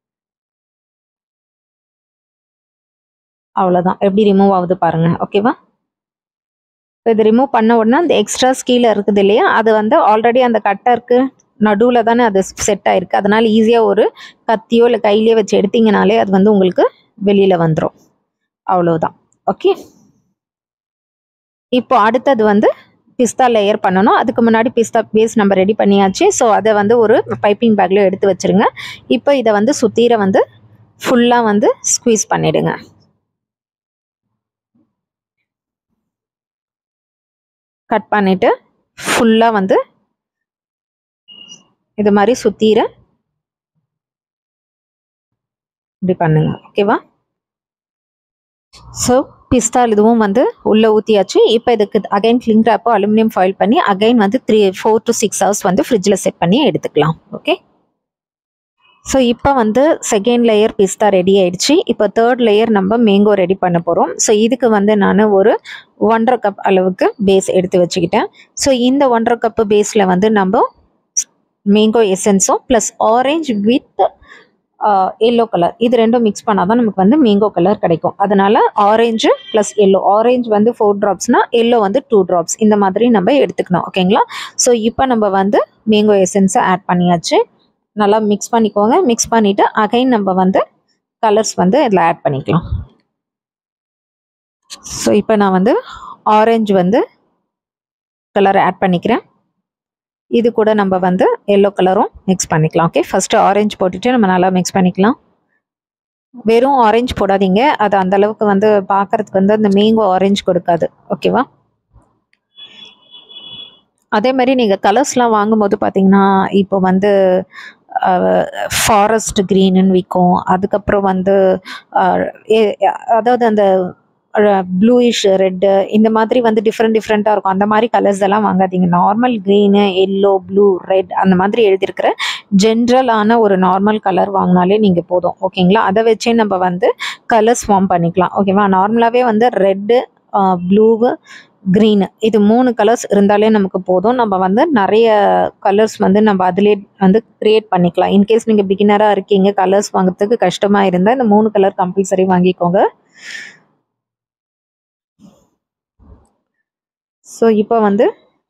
அவ்வளோதான் எப்படி ரிமூவ் ஆகுது பாருங்க ஓகேவா இப்போ இது ரிமூவ் பண்ண உடனே அந்த எக்ஸ்ட்ராஸ் கீழே இருக்குது இல்லையா அது வந்து ஆல்ரெடி அந்த கட்டருக்கு நடுவில் தானே அது செட் ஆயிருக்கு அதனால ஈஸியாக ஒரு கத்தியோ இல்லை கையிலையோ வச்சு எடுத்தீங்கனாலே அது வந்து உங்களுக்கு வெளியில் வந்துடும் அவ்வளோதான் ஓகே இப்போ அடுத்தது வந்து பிஸ்தா லேயர் பண்ணணும் அதுக்கு முன்னாடி பிஸ்தா பேஸ் நம்ம ரெடி பண்ணியாச்சு ஸோ அதை வந்து ஒரு பைப்பிங் பேக்கில் எடுத்து வச்சுருங்க இப்போ இதை வந்து சுத்தீர வந்து ஃபுல்லாக வந்து ஸ்குவீஸ் பண்ணிடுங்க கட் பண்ணிவிட்டு ஃபுல்லாக வந்து இது மாதிரி சுத்தீர இப்படி பண்ணுங்க ஓகேவா ஸோ பிஸ்தா இதுவும் வந்து உள்ளே ஊற்றியாச்சு இப்போ இதுக்கு அகைன் கிளிங் ரேப்போ அலுமினியம் ஃபாயில் பண்ணி அகைன் வந்து three four to six hours வந்து ஃப்ரிட்ஜில் செட் பண்ணி எடுத்துக்கலாம் ஓகே ஸோ இப்போ வந்து செகண்ட் லேயர் பிஸ்தா ரெடி ஆயிடுச்சு இப்போ தேர்ட் லேயர் நம்ம மேங்கோ ரெடி பண்ண போகிறோம் ஸோ இதுக்கு வந்து நான் ஒரு ஒன்றரை கப் அளவுக்கு பேஸ் எடுத்து வச்சுக்கிட்டேன் ஸோ இந்த ஒன்றரை கப்பு பேஸில் வந்து நம்ம மேங்கோ எசன்ஸும் plus orange with yellow colour இது ரெண்டும் மிக்ஸ் பண்ணால் தான் நமக்கு வந்து மேங்கோ கலர் கிடைக்கும் அதனால ஆரஞ்சு ப்ளஸ் எல்லோ ஆரஞ்சு வந்து ஃபோர் ட்ராப்ஸ்னா எல்லோ வந்து டூ ட்ராப்ஸ் இந்த மாதிரி நம்ம எடுத்துக்கணும் ஓகேங்களா ஸோ இப்போ நம்ம வந்து மேங்கோ எசன்ஸை ஆட் பண்ணியாச்சு நல்லா மிக்ஸ் பண்ணிக்கோங்க மிக்ஸ் பண்ணிவிட்டு அகைன் நம்ம வந்து கலர்ஸ் வந்து இதில் ஆட் பண்ணிக்கலாம் ஸோ இப்போ நான் வந்து ஆரஞ்சு வந்து கலர் ஆட் பண்ணிக்கிறேன் இது கூட நம்ம வந்து எல்லோ கலரும் மிக்ஸ் பண்ணிக்கலாம் ஓகே ஃபஸ்ட்டு ஆரஞ்சு போட்டுட்டு நம்ம நல்லா மிக்ஸ் பண்ணிக்கலாம் வெறும் ஆரஞ்சு போடாதீங்க அது அந்த அளவுக்கு வந்து பார்க்கறதுக்கு வந்து அந்த மேங்கோ ஆரஞ்சு கொடுக்காது ஓகேவா அதே மாதிரி நீங்கள் கலர்ஸ்லாம் வாங்கும்போது பார்த்தீங்கன்னா இப்போ வந்து ஃபாரஸ்ட் க்ரீனுன்னு விற்கும் அதுக்கப்புறம் வந்து அதாவது அந்த ப்ளூயிஷ் ரெட்டு இந்த மாதிரி வந்து டிஃப்ரெண்ட் டிஃப்ரெண்ட்டாக இருக்கும் அந்த மாதிரி கலர்ஸ் எல்லாம் வாங்காதீங்க normal green yellow blue red அந்த மாதிரி எழுதியிருக்கிற ஜென்ரலான ஒரு நார்மல் கலர் வாங்கினாலே நீங்கள் போதும் ஓகேங்களா அதை வச்சே நம்ம வந்து கலர்ஸ் ஃபார்ம் பண்ணிக்கலாம் ஓகேவா நார்மலாகவே வந்து ரெட்டு ப்ளூவு க்ரீனு இது மூணு கலர்ஸ் இருந்தாலே நமக்கு போதும் நம்ம வந்து நிறைய கலர்ஸ் வந்து நம்ம அதிலே வந்து க்ரியேட் பண்ணிக்கலாம் இன்கேஸ் நீங்கள் பிகினராக இருக்கீங்க கலர்ஸ் வாங்குறதுக்கு கஷ்டமாக இருந்தால் இந்த மூணு கலர் கம்பல்சரி வாங்கிக்கோங்க ஸோ இப்போ வந்து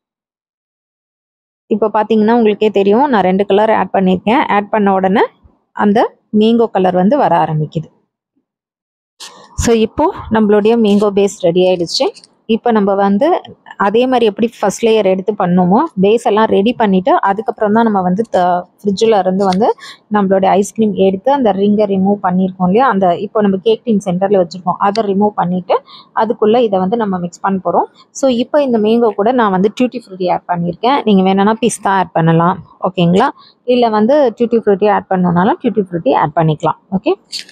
இப்போ பார்த்தீங்கன்னா உங்களுக்கே தெரியும் நான் ரெண்டு கலர் ஆட் பண்ணியிருக்கேன் ஆட் பண்ண உடனே அந்த மேங்கோ கலர் வந்து வர ஆரம்பிக்குது ஸோ இப்போது நம்மளுடைய மேங்கோ பேஸ் ரெடி ஆயிடுச்சு இப்போ நம்ம வந்து அதே மாதிரி எப்படி ஃபர்ஸ்ட் லேயர் எடுத்து பண்ணோமோ பேஸ் எல்லாம் ரெடி பண்ணிவிட்டு அதுக்கப்புறம் தான் நம்ம வந்து ஃப்ரிட்ஜில் இருந்து வந்து நம்மளுடைய ஐஸ்கிரீம் எடுத்து அந்த ரிங்கை ரிமூவ் பண்ணியிருக்கோம் இல்லையா அந்த இப்போ நம்ம கேக் டின் சென்டரில் வச்சுருக்கோம் அதை ரிமூவ் பண்ணிவிட்டு அதுக்குள்ளே இதை வந்து நம்ம மிக்ஸ் பண்ண போகிறோம் ஸோ இப்போ இந்த மேங்கோ கூட நான் வந்து டியூட்டி ஃப்ரூட்டி ஆட் பண்ணியிருக்கேன் நீங்கள் வேணும்னா பிஸ்தா ஆட் பண்ணலாம் ஓகேங்களா இல்லை வந்து டியூட்டி ஃப்ரூட்டி ஆட் பண்ணணுனாலும் டியூட்டி ஃப்ரூட்டி ஆட் பண்ணிக்கலாம் ஓகே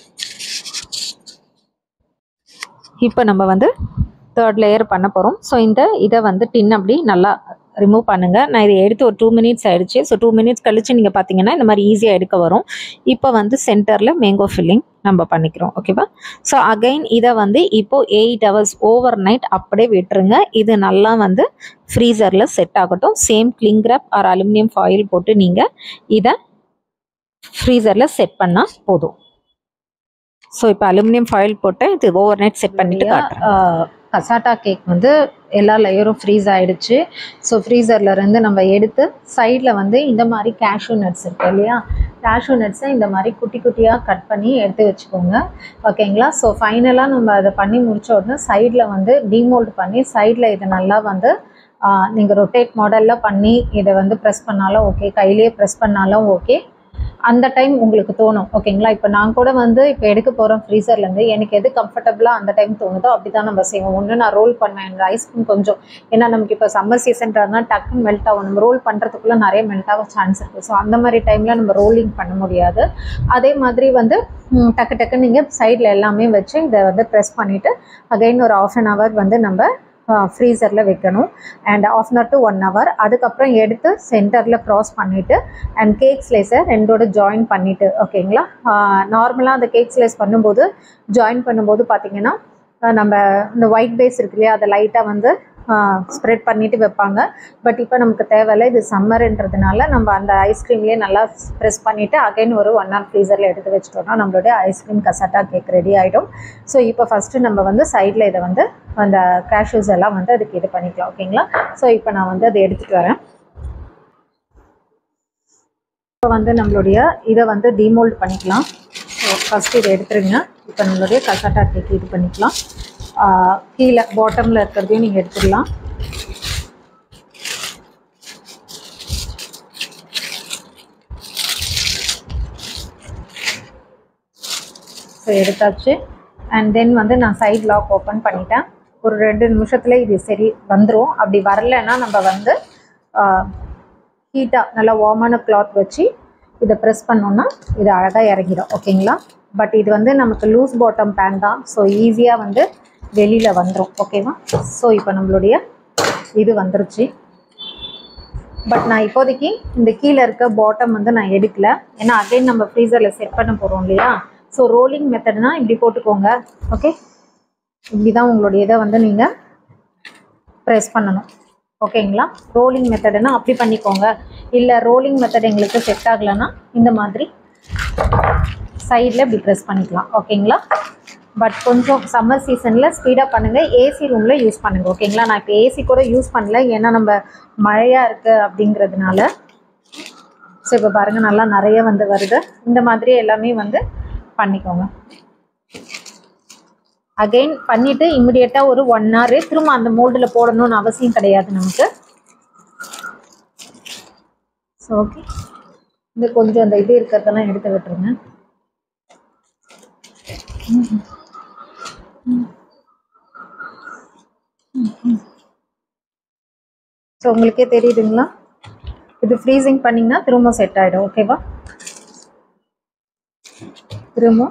இப்போ நம்ம வந்து தேர்ட் லேயர் பண்ண போகிறோம் ஸோ இந்த இதை வந்து டின் அப்படி நல்லா ரிமூவ் பண்ணுங்கள் நான் இதை எடுத்து ஒரு டூ மினிட்ஸ் ஆயிடுச்சு ஸோ டூ மினிட்ஸ் கழிச்சு நீங்கள் பார்த்தீங்கன்னா இந்த மாதிரி ஈஸியாக எடுக்க வரும் இப்போ வந்து சென்டரில் மேங்கோ ஃபில்லிங் நம்ம பண்ணிக்கிறோம் ஓகேவா ஸோ அகைன் இதை வந்து இப்போ எயிட் ஹவர்ஸ் ஓவர் நைட் அப்படியே விட்டுருங்க இது நல்லா வந்து ஃப்ரீசரில் செட் ஆகட்டும் same cling wrap or aluminium foil போட்டு நீங்கள் இதை ஃப்ரீசரில் செட் பண்ணால் போதும் ஸோ இப்போ அலுமினியம் ஃபாயில் போட்டு இது ஓவர் நைட் செட் பண்ணிட்டு காட்டுறேன் கசாட்டா கேக் வந்து எல்லா லேயரும் ஃப்ரீஸ் ஆயிடுச்சு ஸோ ஃப்ரீசரில் இருந்து நம்ம எடுத்து சைடில் வந்து இந்த மாதிரி கேஷ்யூ நட்ஸ் இருக்கு இல்லையா கேஷ்யூ நட்ஸை இந்த மாதிரி குட்டி குட்டியாக கட் பண்ணி எடுத்து வச்சுக்கோங்க ஓகேங்களா ஸோ ஃபைனலாக நம்ம அதை பண்ணி முடிச்ச உடனே சைடில் வந்து டிமோல்ட் பண்ணி சைடில் இதை நல்லா வந்து நீங்கள் ரொட்டேட் மாடலில் பண்ணி இதை வந்து ப்ரெஸ் பண்ணாலும் ஓகே கையிலேயே ப்ரெஸ் பண்ணாலும் ஓகே அந்த டைம் உங்களுக்கு தோணும் ஓகேங்களா இப்போ நான் கூட வந்து இப்போ எடுக்க போகிறேன் ஃப்ரீசர்லேருந்து எனக்கு எது கம்ஃபர்டபுளாக அந்த டைம் தோணுதோ அப்படி தான் நம்ம செய்வோம் ஒன்று நான் ரோல் பண்ணுவேன் எனக்கு ஐஸ்கிரீம் கொஞ்சம் ஏன்னா நமக்கு இப்போ சம்மர் சீசன்றதுனா டக்குன்னு மெல்ட் ஆகும் நம்ம ரோல் பண்ணுறதுக்குள்ளே நிறைய மெல்ட் ஆக சான்ஸ் இருக்குது ஸோ அந்த மாதிரி டைமில் நம்ம ரோலிங் பண்ண முடியாது அதே மாதிரி வந்து ம், டக்கு டக்கு நீங்கள் சைடில் எல்லாமே வச்சு இதை வந்து ப்ரெஸ் பண்ணிவிட்டு அகைன் ஒரு ஆஃப் அன் ஹவர் வந்து நம்ம ஃப்ரீசரில் வைக்கணும் and half an hour to one hour அதுக்கப்புறம் எடுத்து சென்டரில் க்ராஸ் பண்ணிவிட்டு அண்ட் கேக் ஸ்லைஸை ரெண்டோட ஜாயின் பண்ணிவிட்டு ஓகேங்களா நார்மலாக அந்த கேக் ஸ்லைஸ் பண்ணும்போது ஜாயின் பண்ணும்போது பார்த்தீங்கன்னா ஆஹ் நம்ம இந்த ஒயிட் பேஸ் இருக்கு இல்லையா அதை லைட்டாக வந்து ஸ்ப்ரெட் பண்ணிட்டு வைப்பாங்க பட் இப்போ நமக்கு தேவையில்லை இது சம்மர்ன்றதுனால நம்ம அந்த ஐஸ்கிரீம்லேயே நல்லா ப்ரெஸ் பண்ணிவிட்டு அகைன் ஒரு ஒன் ஹவர் ஃப்ரீசரில் எடுத்து வச்சிட்டோம்னா நம்மளுடைய ஐஸ்கிரீம் கசாட்டா கேக் ரெடி ஆகிடும் ஸோ இப்போ ஃபஸ்ட்டு நம்ம வந்து சைடில் இதை வந்து அந்த கேஷ்யூஸ் எல்லாம் வந்து அதுக்கு இது பண்ணிக்கலாம் ஓகேங்களா ஸோ இப்போ நான் வந்து அதை எடுத்துகிட்டு வரேன் இப்போ வந்து நம்மளுடைய இதை வந்து டிமோல்ட் பண்ணிக்கலாம் ஸோ ஃபஸ்ட்டு இதை எடுத்துருங்க இப்போ நம்மளுடைய கசாட்டா கேக் இது பண்ணிக்கலாம் ஆஹ் கீழே பாட்டமில் இருக்கிறதையும் நீங்கள் எடுத்துடலாம் ஸோ எடுத்தாச்சு அண்ட் தென் வந்து நான் சைட் லாக் ஓப்பன் பண்ணிட்டேன் ஒரு ரெண்டு நிமிஷத்தில் இது சரி வந்துடும் அப்படி வரலைன்னா நம்ம வந்து ஹீட்டாக நல்லா வார்மான கிளாத் வச்சு இதை ப்ரெஸ் பண்ணோன்னா இது அழகாக இறங்கிடும் ஓகேங்களா பட் இது வந்து நமக்கு லூஸ் பாட்டம் பேன் தான் ஸோ ஈஸியாக வந்து வெளியில் வந்துடும் ஓகேவா ஸோ இப்போ நம்மளுடைய இது வந்துருச்சு பட் நான் இப்போதைக்கு இந்த கீழே இருக்க பாட்டம் வந்து நான் எடுக்கல ஏன்னா அகைன் நம்ம ஃப்ரீசரில் செட் பண்ண போகிறோம் இல்லையா ஸோ ரோலிங் மெத்தட்னா இப்படி போட்டுக்கோங்க ஓகே இப்படி தான் உங்களுடைய இதை வந்து நீங்கள் ப்ரெஸ் பண்ணணும் ஓகேங்களா ரோலிங் மெத்தடுனா அப்படி பண்ணிக்கோங்க இல்லை ரோலிங் மெத்தட் எங்களுக்கு செட் ஆகலைன்னா இந்த மாதிரி சைடில் இப்படி ப்ரெஸ் பண்ணிக்கலாம் ஓகேங்களா பட் கொஞ்சம் சம்மர் சீசனில் ஸ்பீடாக பண்ணுங்கள் ஏசி ரூமில் யூஸ் பண்ணுங்கள் ஓகேங்களா நான் இப்போ ஏசி கூட யூஸ் பண்ணல ஏன்னா நம்ம மழையாக இருக்குது அப்படிங்கிறதுனால ஸோ இப்போ பாருங்கள் நல்லா நிறைய வந்து வருது இந்த மாதிரி எல்லாமே வந்து பண்ணிக்கோங்க அகைன் பண்ணிவிட்டு இமிடியேட்டாக ஒரு ஒன் ஹவர் திரும்ப அந்த மோல்டில் போடணும்னு அவசியம் கிடையாது நமக்கு ஸோ ஓகே இந்த கொஞ்சம் அந்த இது இருக்கிறதெல்லாம் எடுத்து விட்டுருங்க ஸோ உங்களுக்கே தெரியுதுங்களா இது ஃப்ரீசிங் பண்ணிங்கன்னா திரும்ப செட் ஆகிடும் ஓகேவா திரும்ப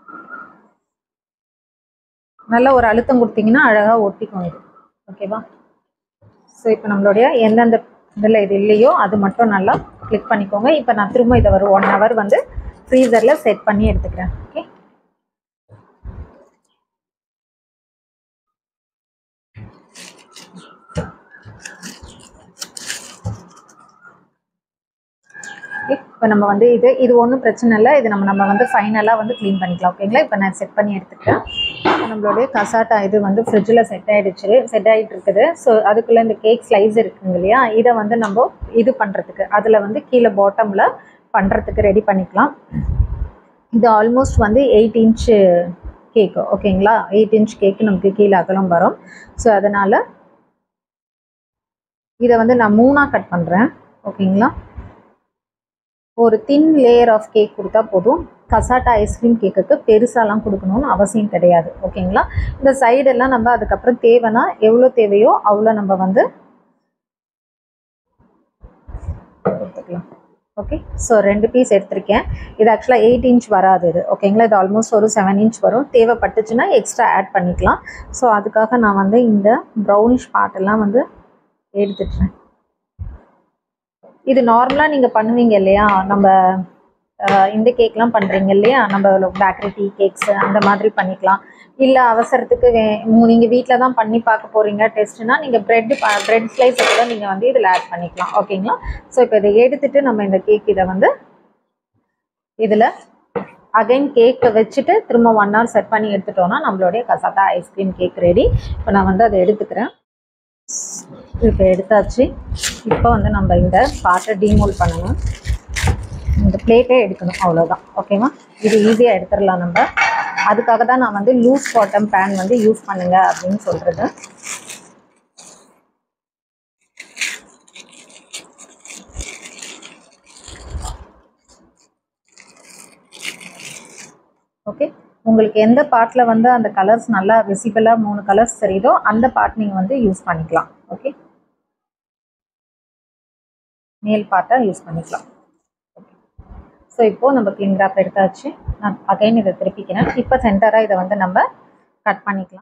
நல்ல ஒரு அழுத்தம் கொடுத்தீங்கன்னா அழகாக ஒட்டிக்கும் இது ஓகேவா ஸோ இப்போ நம்மளுடைய எந்தெந்த இதில் இது இல்லையோ அது மட்டும் நல்லா கிளிக் பண்ணிக்கோங்க இப்போ நான் திரும்ப இதை ஒரு ஒன் ஹவர் வந்து ஃப்ரீசரில் செட் பண்ணி எடுத்துக்கிறேன் ஓகே ஓகே இப்போ நம்ம வந்து இது இது ஒன்றும் பிரச்சனை இல்லை இது நம்ம நம்ம வந்து ஃபைனலாக வந்து க்ளீன் பண்ணிக்கலாம் ஓகேங்களா இப்போ நான் செட் பண்ணி எடுத்துக்கிறேன் நம்மளுடைய கசாட்டா இது வந்து ஃப்ரிட்ஜில் செட் ஆகிடுச்சு செட் ஆகிட்டு இருக்குது ஸோ அதுக்குள்ளே இந்த கேக் ஸ்லைஸ் இருக்குங்க இல்லையா இதை வந்து நம்ம இது பண்ணுறதுக்கு அதில் வந்து கீழே பாட்டமில் பண்ணுறதுக்கு ரெடி பண்ணிக்கலாம் இது ஆல்மோஸ்ட் வந்து எயிட் இன்ச்சு கேக்கு ஓகேங்களா எயிட் இன்ச் கேக்கு நமக்கு கீழே அகலம் வரும் ஸோ அதனால் இதை வந்து நான் மூணாக கட் பண்ணுறேன் ஓகேங்களா ஒரு தின் லேயர் ஆஃப் கேக் கொடுத்தா போதும் கசாட்டா ஐஸ்கிரீம் கேக்குக்கு பெருசாலாம் கொடுக்கணும்னு அவசியம் கிடையாது ஓகேங்களா இந்த சைடெல்லாம் நம்ம அதுக்கப்புறம் தேவைன்னா எவ்வளோ தேவையோ அவ்வளோ நம்ம வந்து கொடுத்துக்கலாம் ஓகே ஸோ ரெண்டு பீஸ் எடுத்திருக்கேன் இது ஆக்சுவலாக எயிட் இன்ச் வராது இது ஓகேங்களா இது ஆல்மோஸ்ட் ஒரு செவன் இன்ச் வரும் தேவைப்பட்டுச்சுன்னா எக்ஸ்ட்ரா ஆட் பண்ணிக்கலாம் ஸோ அதுக்காக நான் வந்து இந்த ப்ரௌனிஷ் பார்ட்டெல்லாம் வந்து எடுத்துட்டேன் இது நார்மலாக நீங்கள் பண்ணுவீங்க இல்லையா நம்ம அஹ், இந்த கேக்லாம் பண்ணுறீங்க இல்லையா நம்ம பேக்கரி டீ கேக்ஸ் அந்த மாதிரி பண்ணிக்கலாம் இல்லை அவசரத்துக்கு வே நீங்கள் வீட்டில் தான் பண்ணி பார்க்க போகிறீங்க டெஸ்ட்னா நீங்கள் ப்ரெட் ப்ரெட் ஸ்லைஸை கூட நீங்கள் வந்து இதில் ஆட் பண்ணிக்கலாம் ஓகேங்களா ஸோ இப்போ இதை எடுத்துட்டு நம்ம இந்த கேக் இதை வந்து இதில் அகைன் கேக்கை வச்சுட்டு திரும்ப ஒன் ஹவர் செட் பண்ணி எடுத்துட்டோம்னா நம்மளுடைய கசாட்டா ஐஸ்கிரீம் கேக் ரெடி இப்போ நான் வந்து அதை எடுத்துக்கிறேன் இப்போ எடுத்தாச்சு இப்போ வந்து நம்ம இந்த பாட்டை டீமோல் பண்ணணும் இந்த பிளேட்டே எடுக்கணும் அவ்வளோதான் ஓகேவா இது ஈஸியாக எடுத்துடலாம் நம்ம அதுக்காக தான் நான் வந்து லூஸ் பாட்டம் பேன் வந்து யூஸ் பண்ணுங்க அப்படின்னு சொல்கிறது ஓகே உங்களுக்கு எந்த பார்ட்டில் வந்து அந்த கலர்ஸ் நல்லா விசிபிளாக மூணு கலர்ஸ் தெரியுதோ அந்த பார்ட் நீங்கள் வந்து யூஸ் பண்ணிக்கலாம் ஓகே மேல் பார்ட்டாக யூஸ் பண்ணிக்கலாம் ஸோ இப்போது நம்ம கிளீன் கிராப் எடுத்தாச்சு நான் அகைன் இதை திருப்பிக்கிறேன் இப்போ சென்டராக இதை வந்து நம்ம கட் பண்ணிக்கலாம்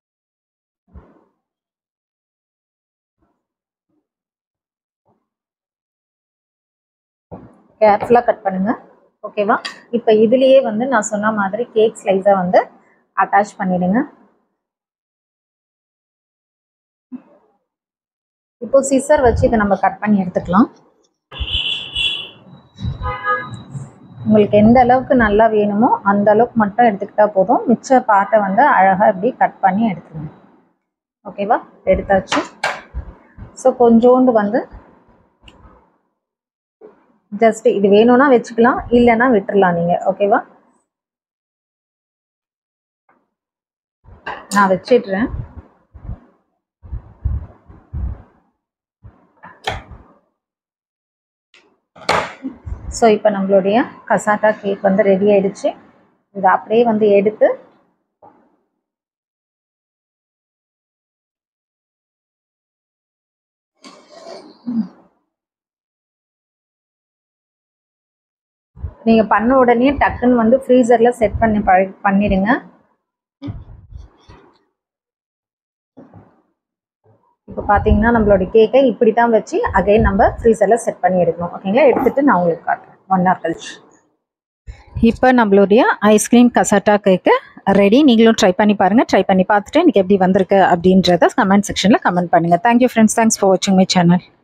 கேர்ஃபுல்லாக கட் பண்ணுங்கள் ஓகேவா இப்போ இதுலேயே வந்து நான் சொன்ன மாதிரி கேக் ஸ்லைஸை வந்து அட்டாச் பண்ணிடுங்க இப்போ சிசர் வச்சு இதை நம்ம கட் பண்ணி எடுத்துக்கலாம் உங்களுக்கு எந்த அளவுக்கு நல்லா வேணுமோ அந்த அளவுக்கு மட்டும் எடுத்துக்கிட்டா போதும் மிச்ச பார்ட்டை வந்து அழகாக இப்படி கட் பண்ணி எடுத்துருங்க ஓகேவா எடுத்தாச்சு ஸோ கொஞ்சோண்டு வந்து ஜஸ்ட் இது வேணும்னா வச்சுக்கலாம் இல்லைன்னா விட்டுறலாம் நீங்கள் ஓகேவா நான் வச்சிடுறேன் ஸோ இப்போ நம்மளுடைய கசாட்டா கேக் வந்து ரெடி ஆயிடுச்சு இதை அப்படியே வந்து எடுத்து நீங்கள் பண்ண உடனே டக்குன்னு வந்து ஃப்ரீசரில் செட் பண்ணி பழ பண்ணிடுங்க இப்போ பார்த்தீங்கன்னா நம்மளோட கேக்கை இப்படி தான் வச்சு அகைன் நம்ம ஃப்ரீசரில் செட் பண்ணி எடுக்கணும் ஓகேங்களா எடுத்துகிட்டு நான் உங்களுக்கு காட்டுறேன் ஒன் ஹவர் கழிச்சு இப்போ நம்மளுடைய ஐஸ்கிரீம் கசாட்டா கேக்கு ரெடி நீங்களும் ட்ரை பண்ணி பாருங்கள் ட்ரை பண்ணி பார்த்துட்டு எனக்கு எப்படி வந்திருக்கு அப்படின்றத கமெண்ட் செக்ஷனில் கமெண்ட் பண்ணுங்கள் தேங்க்யூ ஃப்ரெண்ட்ஸ் தேங்க்ஸ் ஃபார் வாட்சிங் மை சேனல்